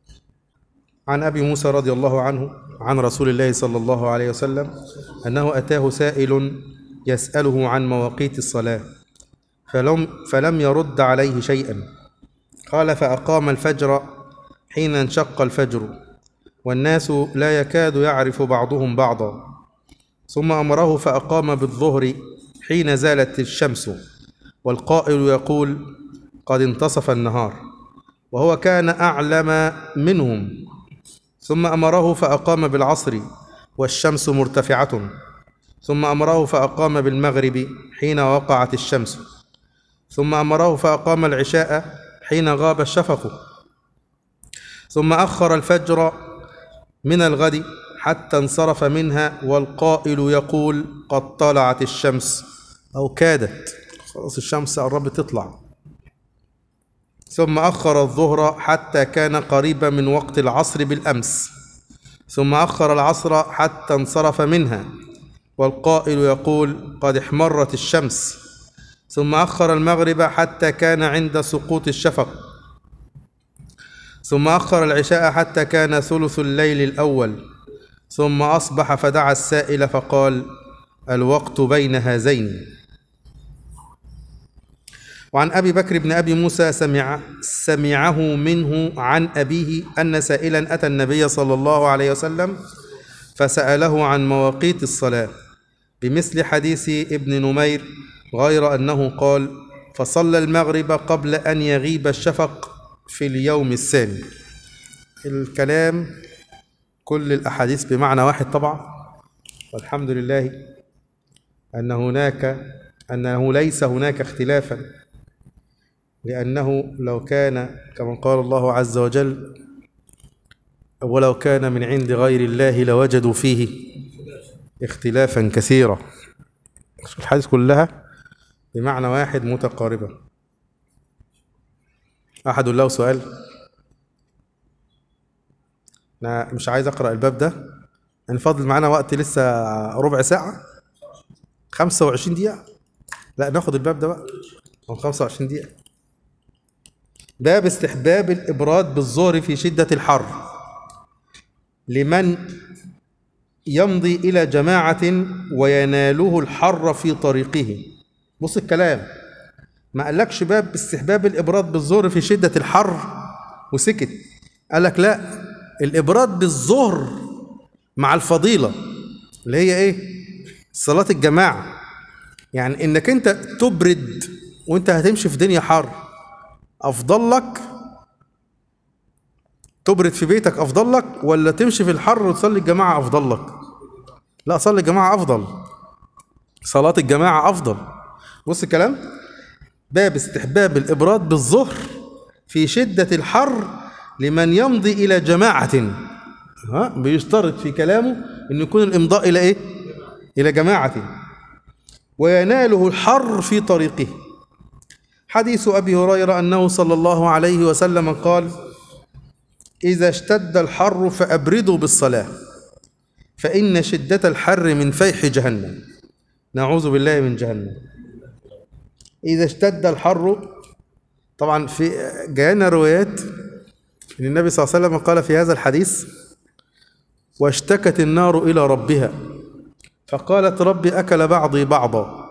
عن ابي موسى رضي الله عنه عن رسول الله صلى الله عليه وسلم انه اتاه سائل يساله عن مواقيت الصلاه فلم فلم يرد عليه شيئا قال فاقام الفجر حين انشق الفجر والناس لا يكاد يعرف بعضهم بعضا ثم امره فاقام بالظهر حين زالت الشمس والقائل يقول قد انتصف النهار وهو كان اعلم منهم ثم امره فاقام بالعصر والشمس مرتفعه ثم امره فاقام بالمغرب حين وقعت الشمس ثم امره فاقام العشاء حين غاب الشفق ثم اخر الفجر من الغد حتى انصرف منها والقائل يقول قد طلعت الشمس او كادت خلاص الشمس قربت تطلع ثم اخر الظهر حتى كان قريبا من وقت العصر بالامس ثم اخر العصر حتى انصرف منها والقائل يقول قد احمرت الشمس ثم اخر المغرب حتى كان عند سقوط الشفق ثم اخر العشاء حتى كان ثلث الليل الاول ثم اصبح فدعا السائل فقال الوقت بين هذين وعن ابي بكر بن ابي موسى سمع سمعه منه عن ابيه ان سائلا اتى النبي صلى الله عليه وسلم فساله عن مواقيت الصلاه بمثل حديث ابن نمير غير انه قال فصلى المغرب قبل ان يغيب الشفق في اليوم الثاني الكلام كل الاحاديث بمعنى واحد طبعا والحمد لله ان هناك انه ليس هناك اختلافا لأنه لو كان كما قال الله عز وجل ولو كان من عند غير الله لوجدوا فيه اختلافا كثيرا الحديث كلها بمعنى واحد متقاربة أحد له سؤال أنا مش عايز أقرأ الباب ده يعني فاضل معانا وقت لسه ربع ساعة 25 دقيقة لا ناخد الباب ده بقى هو 25 دقيقة باب استحباب الإبراد بالظهر في شدة الحر لمن يمضي إلى جماعة ويناله الحر في طريقه بص الكلام ما قالكش باب استحباب الإبراد بالظهر في شدة الحر وسكت قالك لا الإبراد بالظهر مع الفضيلة اللي هي إيه صلاة الجماعة يعني إنك أنت تبرد وأنت هتمشي في دنيا حر أفضل لك تبرد في بيتك أفضل لك ولا تمشي في الحر وتصلي الجماعة أفضل لك لا صلي الجماعة أفضل صلاة الجماعة أفضل بص الكلام باب استحباب الإبراد بالظهر في شدة الحر لمن يمضي إلى جماعة ها بيشترط في كلامه أن يكون الإمضاء إلى إيه؟ إلى جماعة ويناله الحر في طريقه حديث أبي هريرة أنه صلى الله عليه وسلم قال إذا اشتد الحر فأبردوا بالصلاة فإن شدة الحر من فيح جهنم نعوذ بالله من جهنم إذا اشتد الحر طبعا في جاءنا روايات ان النبي صلى الله عليه وسلم قال في هذا الحديث واشتكت النار إلى ربها فقالت ربي أكل بعضي بعضا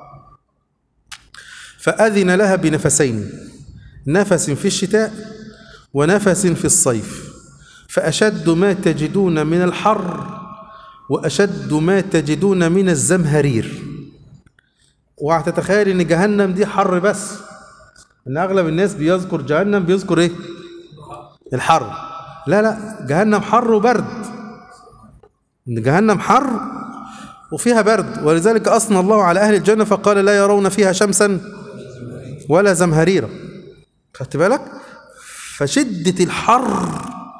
فأذن لها بنفسين نفس في الشتاء ونفس في الصيف فأشد ما تجدون من الحر وأشد ما تجدون من الزمهرير وهتتخيل ان جهنم دي حر بس ان اغلب الناس بيذكر جهنم بيذكر ايه الحر لا لا جهنم حر وبرد ان جهنم حر وفيها برد ولذلك اثنى الله على اهل الجنه فقال لا يرون فيها شمسا ولا زمهريرا خدت بالك فشده الحر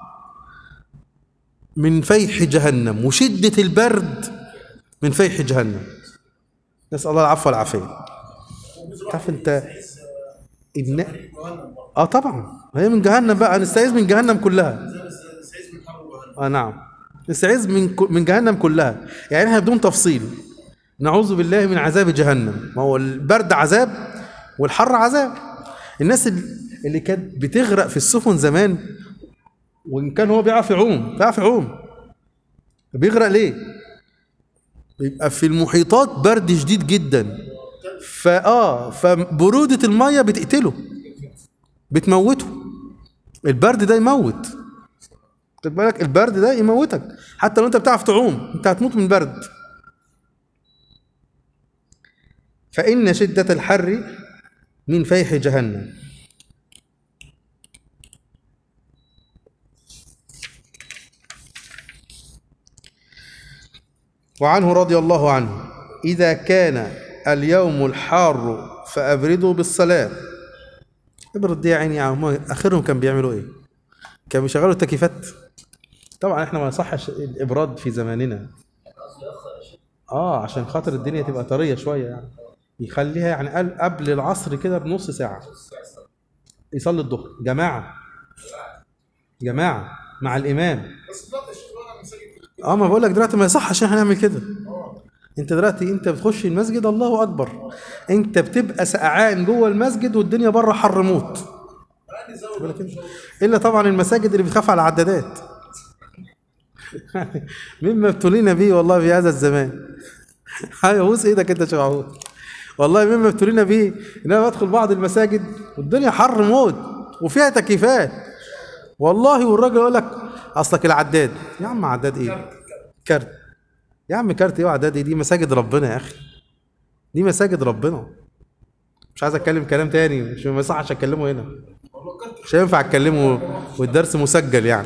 من فيح جهنم وشده البرد من فيح جهنم نسال الله العفو والعافيه تعرف انت ابن اه طبعا هي من جهنم بقى نستعيذ من جهنم كلها سعيد من حر وهنا اه نعم نستعيذ من ك- من جهنم كلها يعني احنا بدون تفصيل نعوذ بالله من عذاب جهنم ما هو البرد عذاب والحر عذاب الناس ال- اللي كانت بتغرق في السفن زمان وان كان هو بيعرف يعوم بيعرف يعوم بيغرق ليه بيبقى في المحيطات برد شديد جدا فاه فبروده الميه بتقتله بتموته البرد ده يموت خد بالك البرد ده يموتك حتى لو انت بتعرف تعوم انت هتموت من البرد فإن شدة الحر من فيح جهنم وعنه رضي الله عنه إذا كان اليوم الحار فأبردوا بالصلاة ابرد دي يا عيني يا عم آخرهم كان بيعملوا إيه؟ كانوا بيشغلوا التكييفات طبعا احنا ما يصحش الابراد في زماننا اه عشان خاطر الدنيا تبقى طريه شويه يعني يخليها يعني قل- قبل العصر كده بنص ساعه يصلي الظهر جماعه جماعه مع الامام بس دلوقتي يا شيخ انا مساجد اه ما بقول لك دلوقتي ما يصحش احنا نعمل كده انت دلوقتي انت بتخش المسجد الله اكبر انت بتبقى سقعان جوه المسجد والدنيا بره حر موت يعني زود بالك انت الا طبعا المساجد اللي بتخاف على العدادات مما ابتلينا به والله في هذا الزمان ايوه بوس ايدك انت يا شيخ عهود والله مما ابتلينا به ان انا بدخل بعض المساجد والدنيا حر موت وفيها تكييفات والله والراجل يقول لك اصلك العداد يا عم عداد ايه كارت يا عم كارت ايه وعداد ايه دي مساجد ربنا يا اخي دي مساجد ربنا مش عايز اتكلم كلام تاني مش ما يصحش اتكلمه هنا والله كنت مش هينفع اتكلمه والدرس مسجل يعني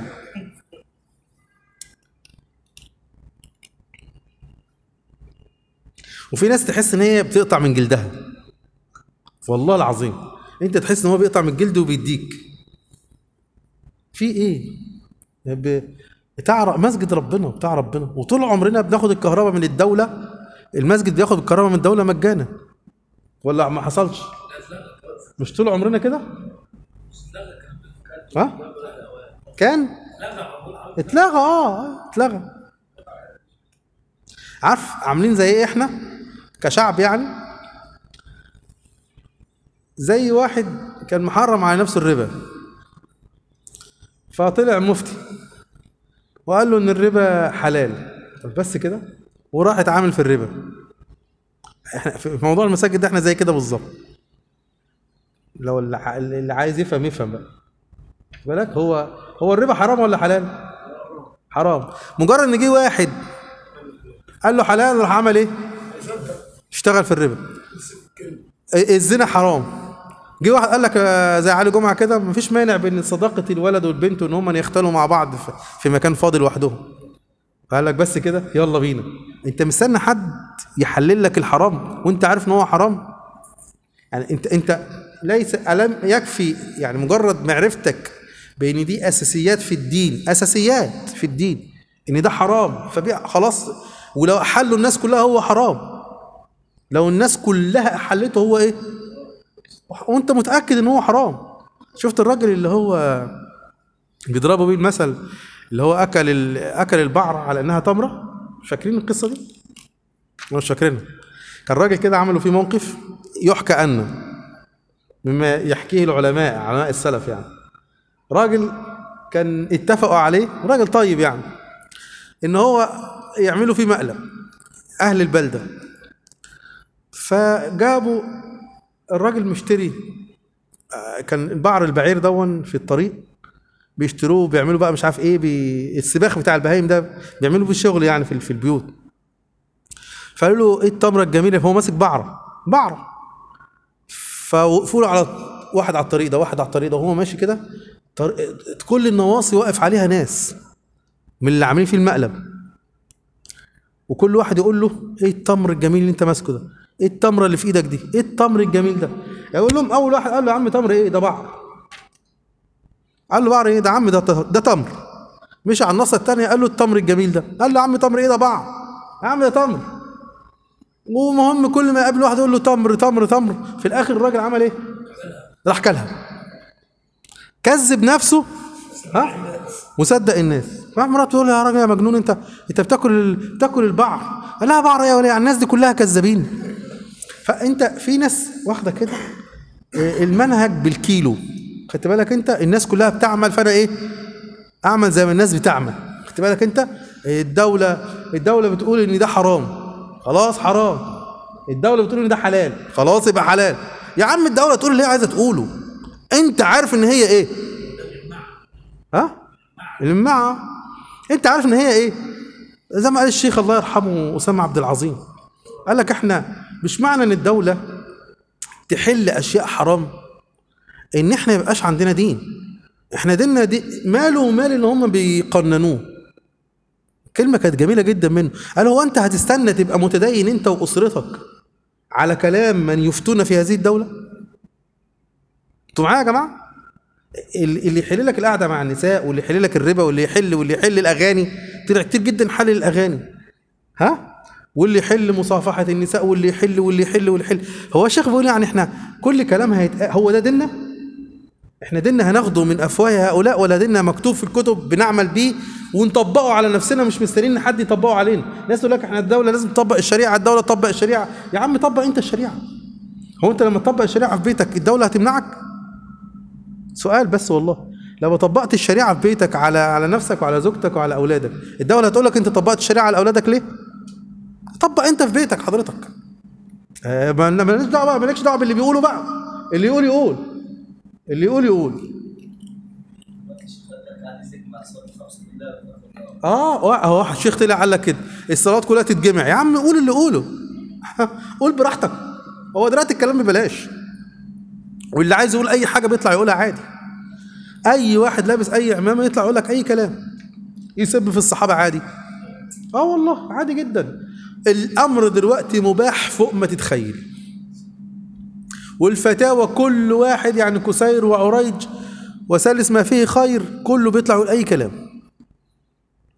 وفي ناس تحس ان هي بتقطع من جلدها والله العظيم انت تحس ان هو بيقطع من الجلد وبيديك في ايه ب... بتاع مسجد ربنا بتاع ربنا وطول عمرنا بناخد الكهرباء من الدوله المسجد بياخد الكهرباء من الدوله مجانا ولا ما حصلش مش طول عمرنا كده ها كان اتلغى اه اتلغى عارف عاملين زي ايه احنا كشعب يعني زي واحد كان محرم على نفسه الربا فطلع مفتي وقال له ان الربا حلال طب بس كده وراح اتعامل في الربا احنا في موضوع المساجد ده احنا زي كده بالظبط لو اللي ع- اللي عايز يفهم يفهم بقى خد بالك هو هو الربا حرام ولا حلال حرام مجرد ان جه واحد قال له حلال راح عمل ايه اشتغل في الربا ا- الزنا حرام جه واحد قال لك آه، زي علي جمعه كده مفيش مانع بين صداقه الولد والبنت وان هم يختلوا مع بعض في- في مكان فاضي لوحدهم قال لك بس كده يلا بينا انت مستني حد يحلل لك الحرام وانت عارف ان هو حرام يعني انت انت ليس الم يكفي يعني مجرد معرفتك بان دي اساسيات في الدين اساسيات في الدين ان ده حرام فبيع خلاص ولو حلوا الناس كلها هو حرام لو الناس كلها احلته هو ايه وانت متاكد ان هو حرام شفت الراجل اللي هو بيضربوا بيه المثل اللي هو اكل ال- اكل البعر على انها تمره فاكرين القصه دي مش فاكرينها كان راجل كده عملوا فيه موقف يحكى عنه مما يحكيه العلماء علماء السلف يعني راجل كان اتفقوا عليه راجل طيب يعني ان هو يعملوا فيه مقلب اهل البلده فجابوا الراجل مشتري آه، كان البعر البعير دون في الطريق بيشتروه بيعملوا بقى مش عارف ايه بي... السباخ بتاع البهايم ده بيعملوا في الشغل يعني في, في البيوت فقالوا له ايه التمره الجميله فهو ماسك بعره بعره فوقفوا له على واحد على الطريق ده واحد على الطريق ده وهو ماشي كده طر... كل النواصي واقف عليها ناس من اللي عاملين فيه المقلب وكل واحد يقول له ايه التمر الجميل اللي انت ماسكه ده ايه التمره اللي في ايدك دي ايه التمر الجميل ده يقول لهم اول واحد قال له يا عم تمر ايه ده بعر قال له بعر ايه ده يا عم ده ده تمر مشي على النصه الثانيه قال له التمر الجميل ده قال له يا عم تمر ايه ده بعر يا عم ده تمر ومهم كل ما يقابل واحد يقول له تمر تمر تمر في الاخر الراجل عمل ايه راح كلها كذب نفسه ها وصدق الناس راح مراته تقول له يا راجل يا مجنون انت انت بتاكل ال... بتاكل البعر قال لها بعر ايه ولا إيه؟ الناس دي كلها كذابين فانت في ناس واخده كده آه، المنهج بالكيلو خدت بالك انت الناس كلها بتعمل فانا ايه اعمل زي ما الناس بتعمل خدت بالك انت الدوله الدوله بتقول ان ده حرام خلاص حرام الدوله بتقول ان ده حلال خلاص يبقى حلال يا عم الدوله تقول اللي هي عايزه تقوله انت عارف ان هي ايه ها المعة انت عارف ان هي ايه زي ما قال الشيخ الله يرحمه اسامه عبد العظيم قال لك احنا مش معنى ان الدوله تحل اشياء حرام ان احنا يبقاش عندنا دين احنا ديننا دي ماله ومال ان هم بيقننوه كلمة كانت جميلة جدا منه قال هو انت هتستنى تبقى متدين انت واسرتك على كلام من يفتون في هذه الدولة انتوا معايا يا جماعة ال- اللي يحل لك القعدة مع النساء واللي يحل لك الربا واللي يحل واللي يحل الأغاني طلع كتير جدا حل الأغاني ها واللي يحل مصافحة النساء واللي يحل واللي يحل واللي يحل هو الشيخ بيقول يعني احنا كل كلام هيتق... هو ده ديننا احنا ديننا هناخده من افواه هؤلاء ولا ديننا مكتوب في الكتب بنعمل بيه ونطبقه على نفسنا مش مستنيين حد يطبقه علينا ناس تقول لك احنا الدوله لازم تطبق الشريعه الدوله تطبق الشريعه يا عم طبق انت الشريعه هو انت لما تطبق الشريعه في بيتك الدوله هتمنعك سؤال بس والله لو طبقت الشريعه في بيتك على على نفسك وعلى زوجتك وعلى اولادك الدوله هتقول لك انت طبقت الشريعه على اولادك ليه طبق انت في بيتك حضرتك آه ما مالكش دعوه بقى مالكش دعوه باللي بيقوله بقى اللي يقول يقول اللي يقول يقول اه وا- هو الشيخ طلع قال لك كده الصلاه كلها تتجمع يا عم قول اللي قوله قول براحتك هو دلوقتي الكلام ببلاش واللي عايز يقول اي حاجه بيطلع يقولها عادي اي واحد لابس اي عمامه يطلع يقول لك اي كلام يسب في الصحابه عادي اه والله عادي جدا الامر دلوقتي مباح فوق ما تتخيل والفتاوى كل واحد يعني كسير وعريج وسلس ما فيه خير كله بيطلع يقول اي كلام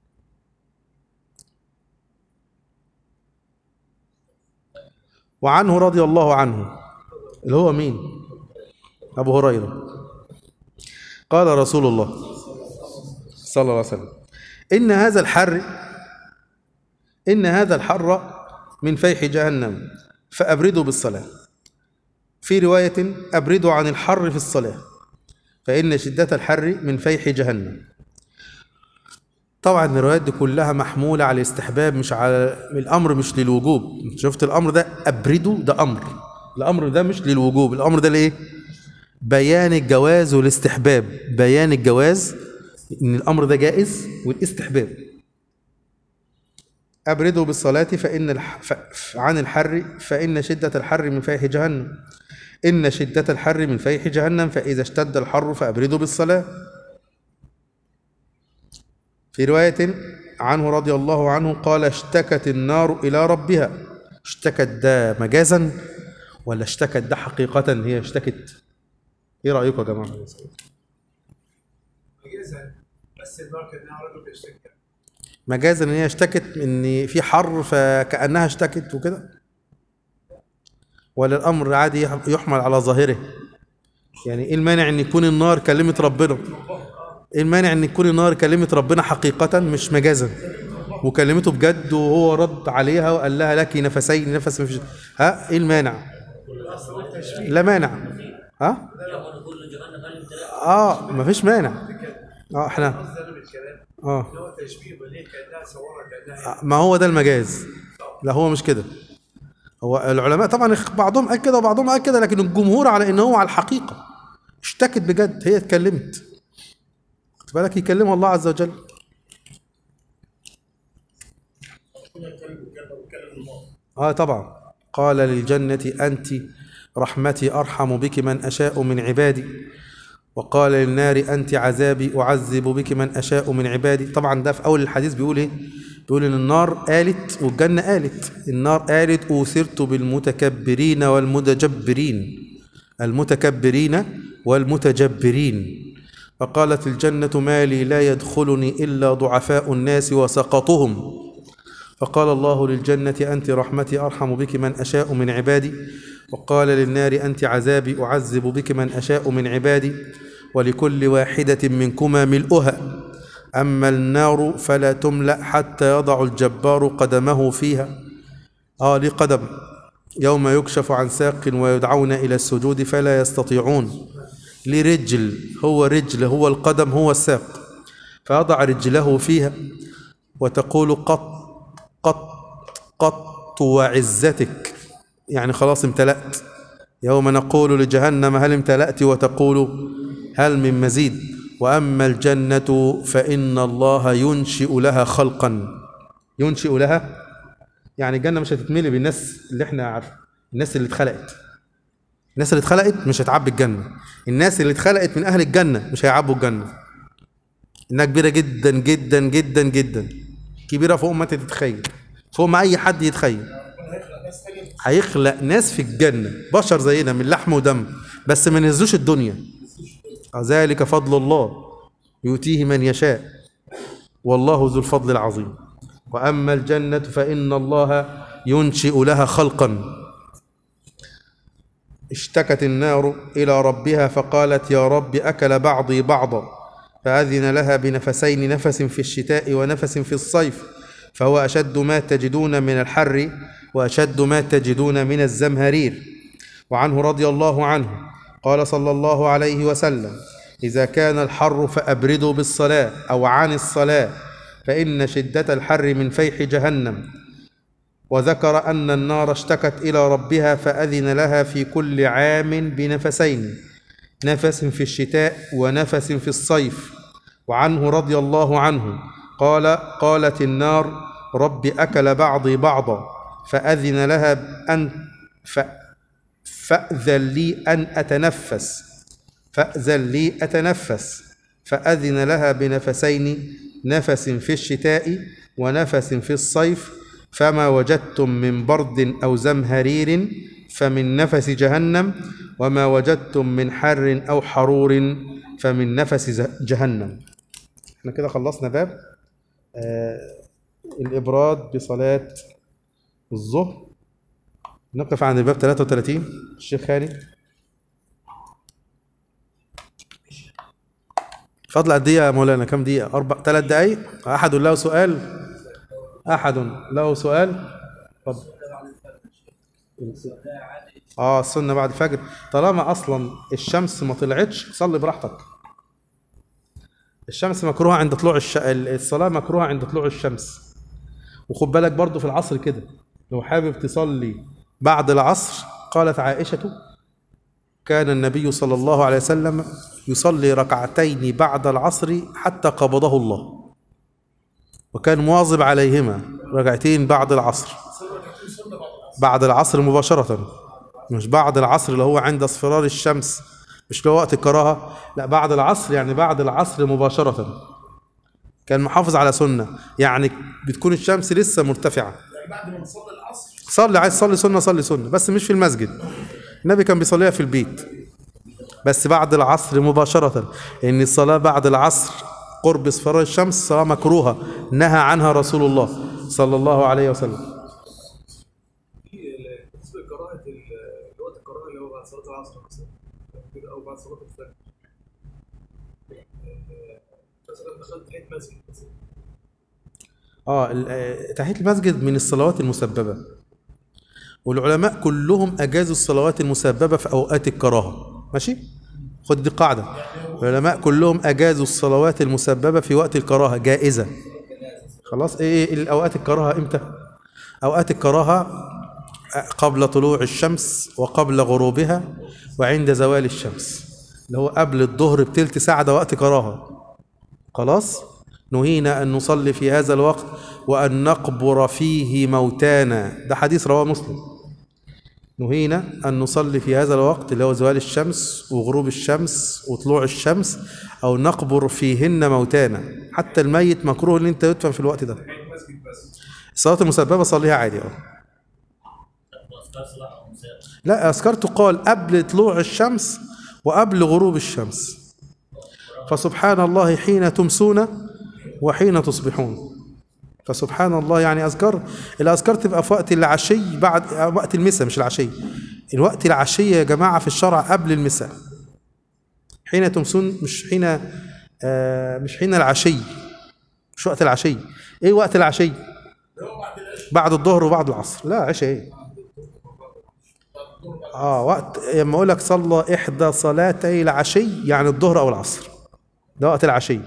وعنه رضي الله عنه اللي هو مين أبو هريرة قال رسول الله صلى الله عليه وسلم إن هذا الحر إن هذا الحر من فيح جهنم فأبردوا بالصلاة في رواية أبردوا عن الحر في الصلاة فإن شدة الحر من فيح جهنم طبعا الروايات دي كلها محمولة على الاستحباب مش على الأمر مش للوجوب شفت الأمر ده أبردوا ده أمر الأمر ده مش للوجوب الأمر ده لإيه بيان الجواز والاستحباب بيان الجواز إن الأمر ده جائز والاستحباب أبردوا بالصلاة فإن الح... ف... ف- عن الحر فإن شدة الحر من فيح جهنم إن شدة الحر من فيح جهنم فإذا اشتد الحر فأبردوا بالصلاة في رواية عنه رضي الله عنه قال اشتكت النار إلى ربها اشتكت ده مجازا ولا اشتكت ده حقيقة هي اشتكت ايه رأيكم يا جماعة مجازا بس النار كانها رجل بيشتكي مجازا ان هي اشتكت ان في حر فكأنها اشتكت وكده ولا الامر عادي يح- يحمل على ظاهره يعني ايه المانع ان يكون النار كلمة ربنا ايه المانع ان يكون النار كلمة ربنا حقيقة مش مجازا وكلمته بجد وهو رد عليها وقال لها لك نفسين نفس مفيش ها ايه المانع لا مانع ها اه مفيش مانع اه احنا قصدي انا بالكلام اه اللي هو تشبيه بل هي كانها صورها كانها ما هو ده المجاز لا هو مش كده هو العلماء طبعا اخ- بعضهم قال كده وبعضهم قال كده لكن الجمهور على ان هو على الحقيقه اشتكت بجد هي اتكلمت خد بالك يكلمها الله عز وجل اه طبعا قال للجنة أنت رحمتي أرحم بك من أشاء من عبادي وقال للنار أنت عذابي أعذب بك من أشاء من عبادي طبعا ده في أول الحديث بيقول إيه بيقول إن النار قالت والجنة قالت النار قالت أوثرت بالمتكبرين والمتجبرين المتكبرين والمتجبرين فقالت الجنة ما لي لا يدخلني إلا ضعفاء الناس وسقطهم فقال الله للجنة أنت رحمتي أرحم بك من أشاء من عبادي وقال للنار أنت عذابي أعذب بك من أشاء من عبادي ولكل واحدة منكما ملؤها أما النار فلا تملأ حتى يضع الجبار قدمه فيها آه لي قدم يوم يكشف عن ساق ويدعون إلى السجود فلا يستطيعون لرجل هو رجل هو القدم هو الساق فيضع رجله فيها وتقول قط قط قط وعزتك يعني خلاص امتلأت يوم نقول لجهنم هل امتلأت وتقول هل من مزيد وأما الجنة فإن الله ينشئ لها خلقا ينشئ لها يعني الجنة مش هتتملي بالناس اللي احنا عارفين الناس اللي اتخلقت الناس اللي اتخلقت مش هتعبي الجنة الناس اللي اتخلقت من أهل الجنة مش هيعبوا الجنة إنها كبيرة جدا جدا جدا جدا كبيرة فوق ما تتخيل فوق ما أي حد يتخيل هيخلق ناس في الجنة بشر زينا من لحم ودم بس ما نزلوش الدنيا ذلك فضل الله يؤتيه من يشاء والله ذو الفضل العظيم وأما الجنة فإن الله ينشئ لها خلقا اشتكت النار إلى ربها فقالت يا رب أكل بعضي بعضا فأذن لها بنفسين نفس في الشتاء ونفس في الصيف فهو أشد ما تجدون من الحر وأشد ما تجدون من الزمهرير وعنه رضي الله عنه قال صلى الله عليه وسلم إذا كان الحر فأبردوا بالصلاة أو عن الصلاة فإن شدة الحر من فيح جهنم وذكر أن النار اشتكت إلى ربها فأذن لها في كل عام بنفسين نفس في الشتاء ونفس في الصيف وعنه رضي الله عنه قال قالت النار رب أكل بعضي بعضا فأذن لها أن ف فأذن لي أن أتنفس فأذن لي أتنفس فأذن لها بنفسين نفس في الشتاء ونفس في الصيف فما وجدتم من برد أو زمهرير فمن نفس جهنم وما وجدتم من حر أو حرور فمن نفس ز- جهنم احنا كده خلصنا باب آه الإبراد بصلاة الظهر نقف عند الباب 33 الشيخ هاني فضل قد ايه يا مولانا كم دقيقة؟ أربع ثلاث دقايق أحد له سؤال أحد له سؤال اتفضل اه السنة بعد الفجر طالما أصلا الشمس ما طلعتش صلي براحتك الشمس مكروهة عند طلوع الش... الصلاة مكروهة عند طلوع الشمس وخد بالك برضو في العصر كده لو حابب تصلي بعد العصر قالت عائشة كان النبي صلى الله عليه وسلم يصلي ركعتين بعد العصر حتى قبضه الله وكان مواظب عليهما ركعتين بعد العصر بعد العصر مباشرة مش بعد العصر اللي هو عند اصفرار الشمس مش اللي هو وقت الكراهة لا بعد العصر يعني بعد العصر مباشرة كان محافظ على سنة يعني بتكون الشمس لسه مرتفعة يعني بعد ما نصلي العصر صلي عايز تصلي سنة صلي سنة بس مش في المسجد النبي كان بيصليها في البيت بس بعد العصر مباشرة إن الصلاة بعد العصر قرب اصفرار الشمس صلاة مكروهة نهى عنها رسول الله صلى الله عليه وسلم بالنسبه لكراهه ال- وقت الكراهه اللي هو بعد صلاه العصر مثلا كده او بعد صلاه الفجر آه، مثلا دخلت تحيه مسجد مثلا اه ال- آه، تحية المسجد من الصلوات المسببة والعلماء كلهم أجازوا الصلوات المسببة في أوقات الكراهة ماشي خد دي قاعدة العلماء كلهم أجازوا الصلوات المسببة في وقت الكراهة جائزة خلاص ايه إيه الأوقات الكراهة امتى أوقات الكراهة قبل طلوع الشمس وقبل غروبها وعند زوال الشمس اللي هو قبل الظهر بتلت ساعة ده وقت كراهة خلاص نهينا أن نصلي في هذا الوقت وأن نقبر فيه موتانا ده حديث رواه مسلم نهينا أن نصلي في هذا الوقت اللي هو زوال الشمس وغروب الشمس وطلوع الشمس أو نقبر فيهن موتانا حتى الميت مكروه ان انت يدفن في الوقت ده تحيه مسجد بس الصلاة المسببة صليها عادي اه لا أذكار تقال قبل طلوع الشمس وقبل غروب الشمس فسبحان الله حين تمسون وحين تصبحون فسبحان الله يعني أذكار الأذكار تبقى في وقت العشي بعد وقت المساء مش العشي الوقت العشية يا جماعة في الشرع قبل المساء حين تمسون مش حين آه مش حين العشي مش وقت العشي ايه وقت العشي اللي هو بعد العشاء بعد الظهر وبعد العصر لا عشاء ايه اه وقت لما اقول لك صلى احدى صلاتي العشي يعني الظهر او العصر ده وقت العشي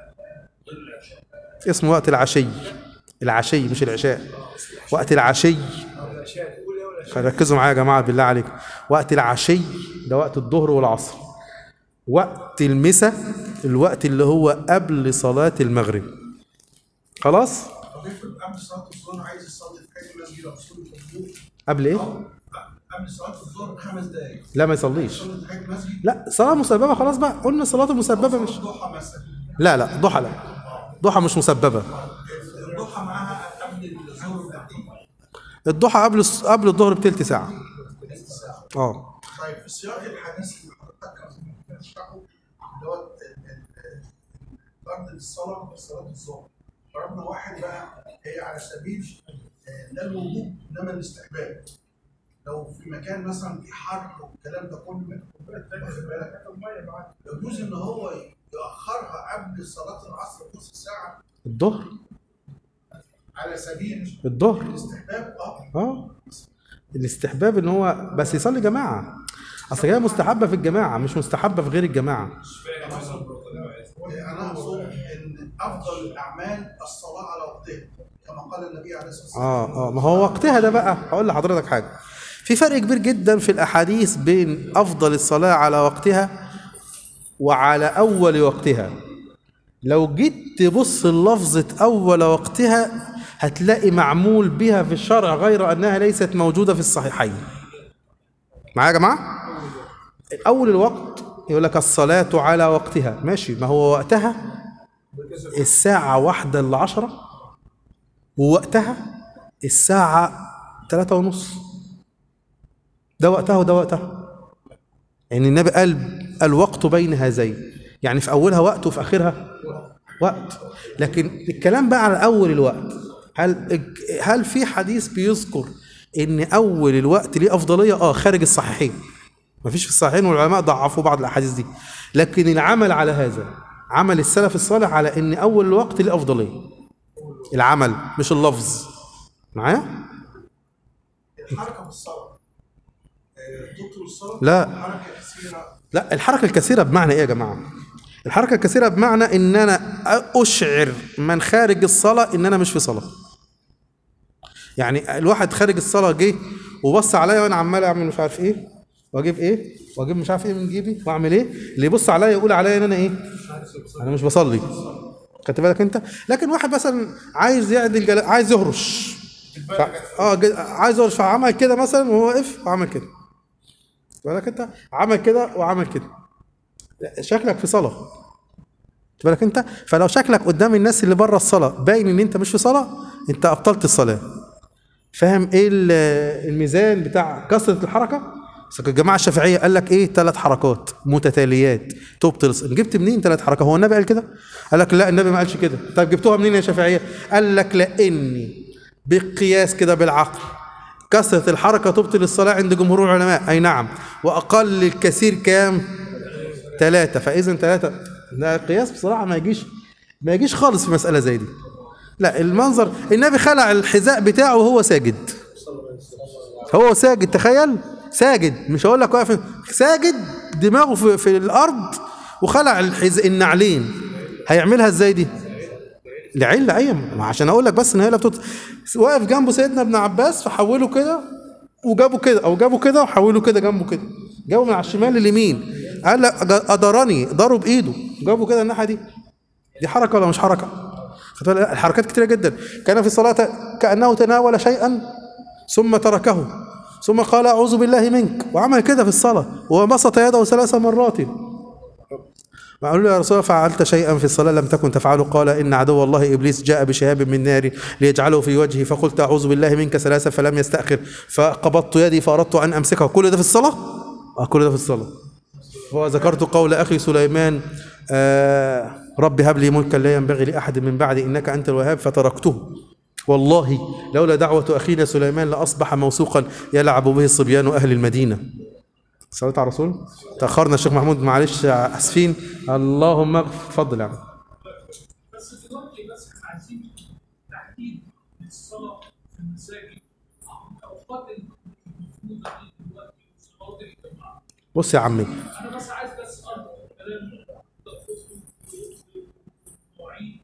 اسمه وقت العشي العشي مش العشاء وقت العشي ركزوا معايا يا جماعه بالله عليكم وقت العشي ده وقت الظهر والعصر وقت المساء الوقت اللي هو قبل صلاه المغرب خلاص طب افرض قبل صلاه الظهر عايز يصلي في حي المسجد او يصلي في الظهر قبل ايه قبل صلاه الظهر بخمس دقائق لا ما يصليش يصلي في حي المسجد لا صلاة مسببة خلاص بقى قلنا الصلاة المسببة مش الضحى مثلا لا لا ضحى لا ضحى مش مسببة الضحى معاها قبل الظهر بقد الضحى قبل الص- قبل الظهر بتلت ساعة اه طيب في سياق الحديث اللي حضرتك كان بتشرحه اللي هو ال- ال- فرض الصلاه في صلاه الظهر فرضنا واحد بقى هي على سبيل آه، لا الوجوب انما الاستحباب لو في مكان مثلا في حر والكلام ده كله واخد بالك يجوز ان هو ياخرها قبل صلاه العصر بنص ساعه الظهر على سبيل الظهر الاستحباب اه اه الاستحباب ان هو بس يصلي جماعة اصل هي مستحبة في الجماعة مش مستحبة في غير الجماعة انا اقصد ان افضل الاعمال الصلاه على وقتها كما قال النبي عليه الصلاه والسلام اه اه ما هو وقتها ده بقى هقول لحضرتك حاجة في فرق كبير جدا في الاحاديث بين افضل الصلاة على وقتها وعلى اول وقتها لو جيت تبص للفظة اول وقتها هتلاقي معمول بها في الشرع غير انها ليست موجودة في الصحيحين معايا يا جماعة اول الوقت يقول لك الصلاة على وقتها ماشي ما هو وقتها الساعة واحدة إلا عشرة ووقتها الساعة ثلاثة ونص ده وقتها وده وقتها يعني النبي قال الوقت بين هذين يعني في أولها وقت وفي آخرها وقت لكن الكلام بقى على أول الوقت هل هل في حديث بيذكر ان اول الوقت ليه افضليه اه خارج الصحيحين مفيش في الصحيحين والعلماء ضعفوا بعض الاحاديث دي لكن العمل على هذا عمل السلف الصالح على ان اول الوقت ليه افضليه العمل مش اللفظ معايا الحركه في الصلاه آه، تبطل الصلاه لا. حركه كثيره لا الحركة الكثيرة بمعنى ايه يا جماعة؟ الحركة الكثيرة بمعنى ان انا اشعر من خارج الصلاة ان انا مش في صلاة. يعني الواحد خارج الصلاة جه وبص عليا وانا عمال اعمل مش عارف ايه واجيب ايه واجيب مش عارف ايه من جيبي واعمل ايه اللي يبص عليا يقول عليا ان انا ايه انا مش بصلي خدت بالك انت لكن واحد مثلا عايز يعدل جل... عايز يهرش ف... اه ج- عايز يهرش فعمل كده مثلا وهو واقف وعمل كده خدت بالك انت عمل كده وعمل كده لا، شكلك في صلاه خدت بالك انت فلو شكلك قدام الناس اللي بره الصلاه باين ان انت مش في صلاه انت ابطلت الصلاه فاهم ايه ال- الميزان بتاع كثره الحركه بس الجماعه الشافعيه قال لك ايه ثلاث حركات متتاليات تبطل الص- جبت منين ثلاث حركات هو النبي قال كده قال لك لا النبي ما قالش كده طيب جبتوها منين يا شافعيه قال لك لاني بالقياس كده بالعقل كثره الحركه تبطل الصلاه عند جمهور العلماء اي نعم واقل الكثير كام ثلاثة فإذا ثلاثة ده القياس بصراحة ما يجيش ما يجيش خالص في مسألة زي دي لا المنظر النبي خلع الحذاء بتاعه وهو ساجد هو ساجد تخيل ساجد مش هقول لك واقف ساجد دماغه في, في الأرض وخلع الحذاء النعلين هيعملها ازاي دي؟ لعلة أيوة ما عشان أقول لك بس إن هي لا بتط... واقف جنبه سيدنا ابن عباس فحوله كده وجابوا كده أو جابوا كده وحولوا كده جنبه كده جابوا من على الشمال لليمين قال لك أدرني ضرب بإيده جابوا كده الناحية دي دي حركة ولا مش حركة؟ خدت بالك؟ لا، الحركات كتيرة جدا كان في الصلاة كأنه تناول شيئا ثم تركه ثم قال أعوذ بالله منك وعمل كده في الصلاة وبسط يده ثلاث مرات ما قالوا له يا رسول الله فعلت شيئا في الصلاة لم تكن تفعله قال إن عدو الله إبليس جاء بشهاب من نار ليجعله في وجهي فقلت أعوذ بالله منك ثلاثة فلم يستأخر فقبضت يدي فأردت أن أمسكه كل ده في الصلاة؟ آه كل ده في الصلاة وذكرت قول أخي سليمان آه رب هب لي ملكا لا ينبغي لأحد من بعدي إنك أنت الوهاب فتركته والله لولا دعوة أخينا سليمان لأصبح موثوقا يلعب به الصبيان أهل المدينة صلاة على الرسول تأخرنا الشيخ محمود معلش أسفين اللهم اغفر اتفضل يا عم بس دلوقتي بس احنا عايزين تحديد للصلاه في المساجد الاوقات المفروضه دي دلوقتي صلاه الجماعه بص يا عمي انا بس عايز بس اربط كلام مواعيد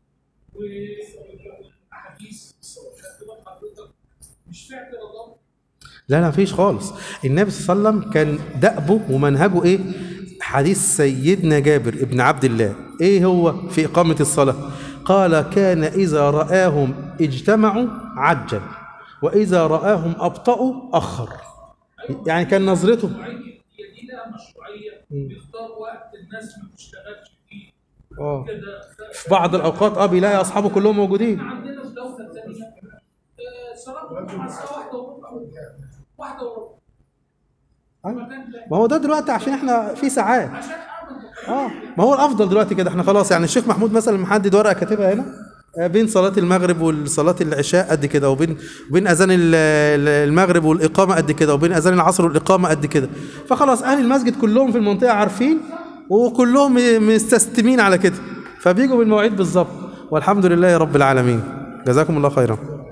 واحاديث الصلاه اعتبار حضرتك مش في اعتراضات لا لا مفيش خالص النبي صلى الله عليه وسلم كان دأبه ومنهجه ايه حديث سيدنا جابر ابن عبد الله ايه هو في إقامة الصلاة قال كان إذا رآهم اجتمعوا عجل وإذا رآهم أبطأوا أخر يعني كان نظرته هي دي لها مشروعيه بيختار وقت الناس ما بتشتغلش فيه اه كده في بعض الأوقات اه بيلاقي أصحابه كلهم موجودين عندنا في دوله ثانيه آه، صلاه الجمعه الساعه واحدة وربع واحدة وربع أيوة. مكان تاني. ما هو ده دلوقتي عشان احنا في ساعات عشان اعمل اه ما هو الافضل دلوقتي كده احنا خلاص يعني الشيخ محمود مثلا محدد ورقه كاتبها هنا آه، بين صلاة المغرب وصلاة العشاء قد كده وبين وبين أذان ال- ال- المغرب والإقامة قد كده وبين أذان العصر والإقامة قد كده فخلاص أهل المسجد كلهم في المنطقة عارفين وكلهم م- مستسلمين على كده فبيجوا بالمواعيد بالظبط والحمد لله رب العالمين جزاكم الله خيرا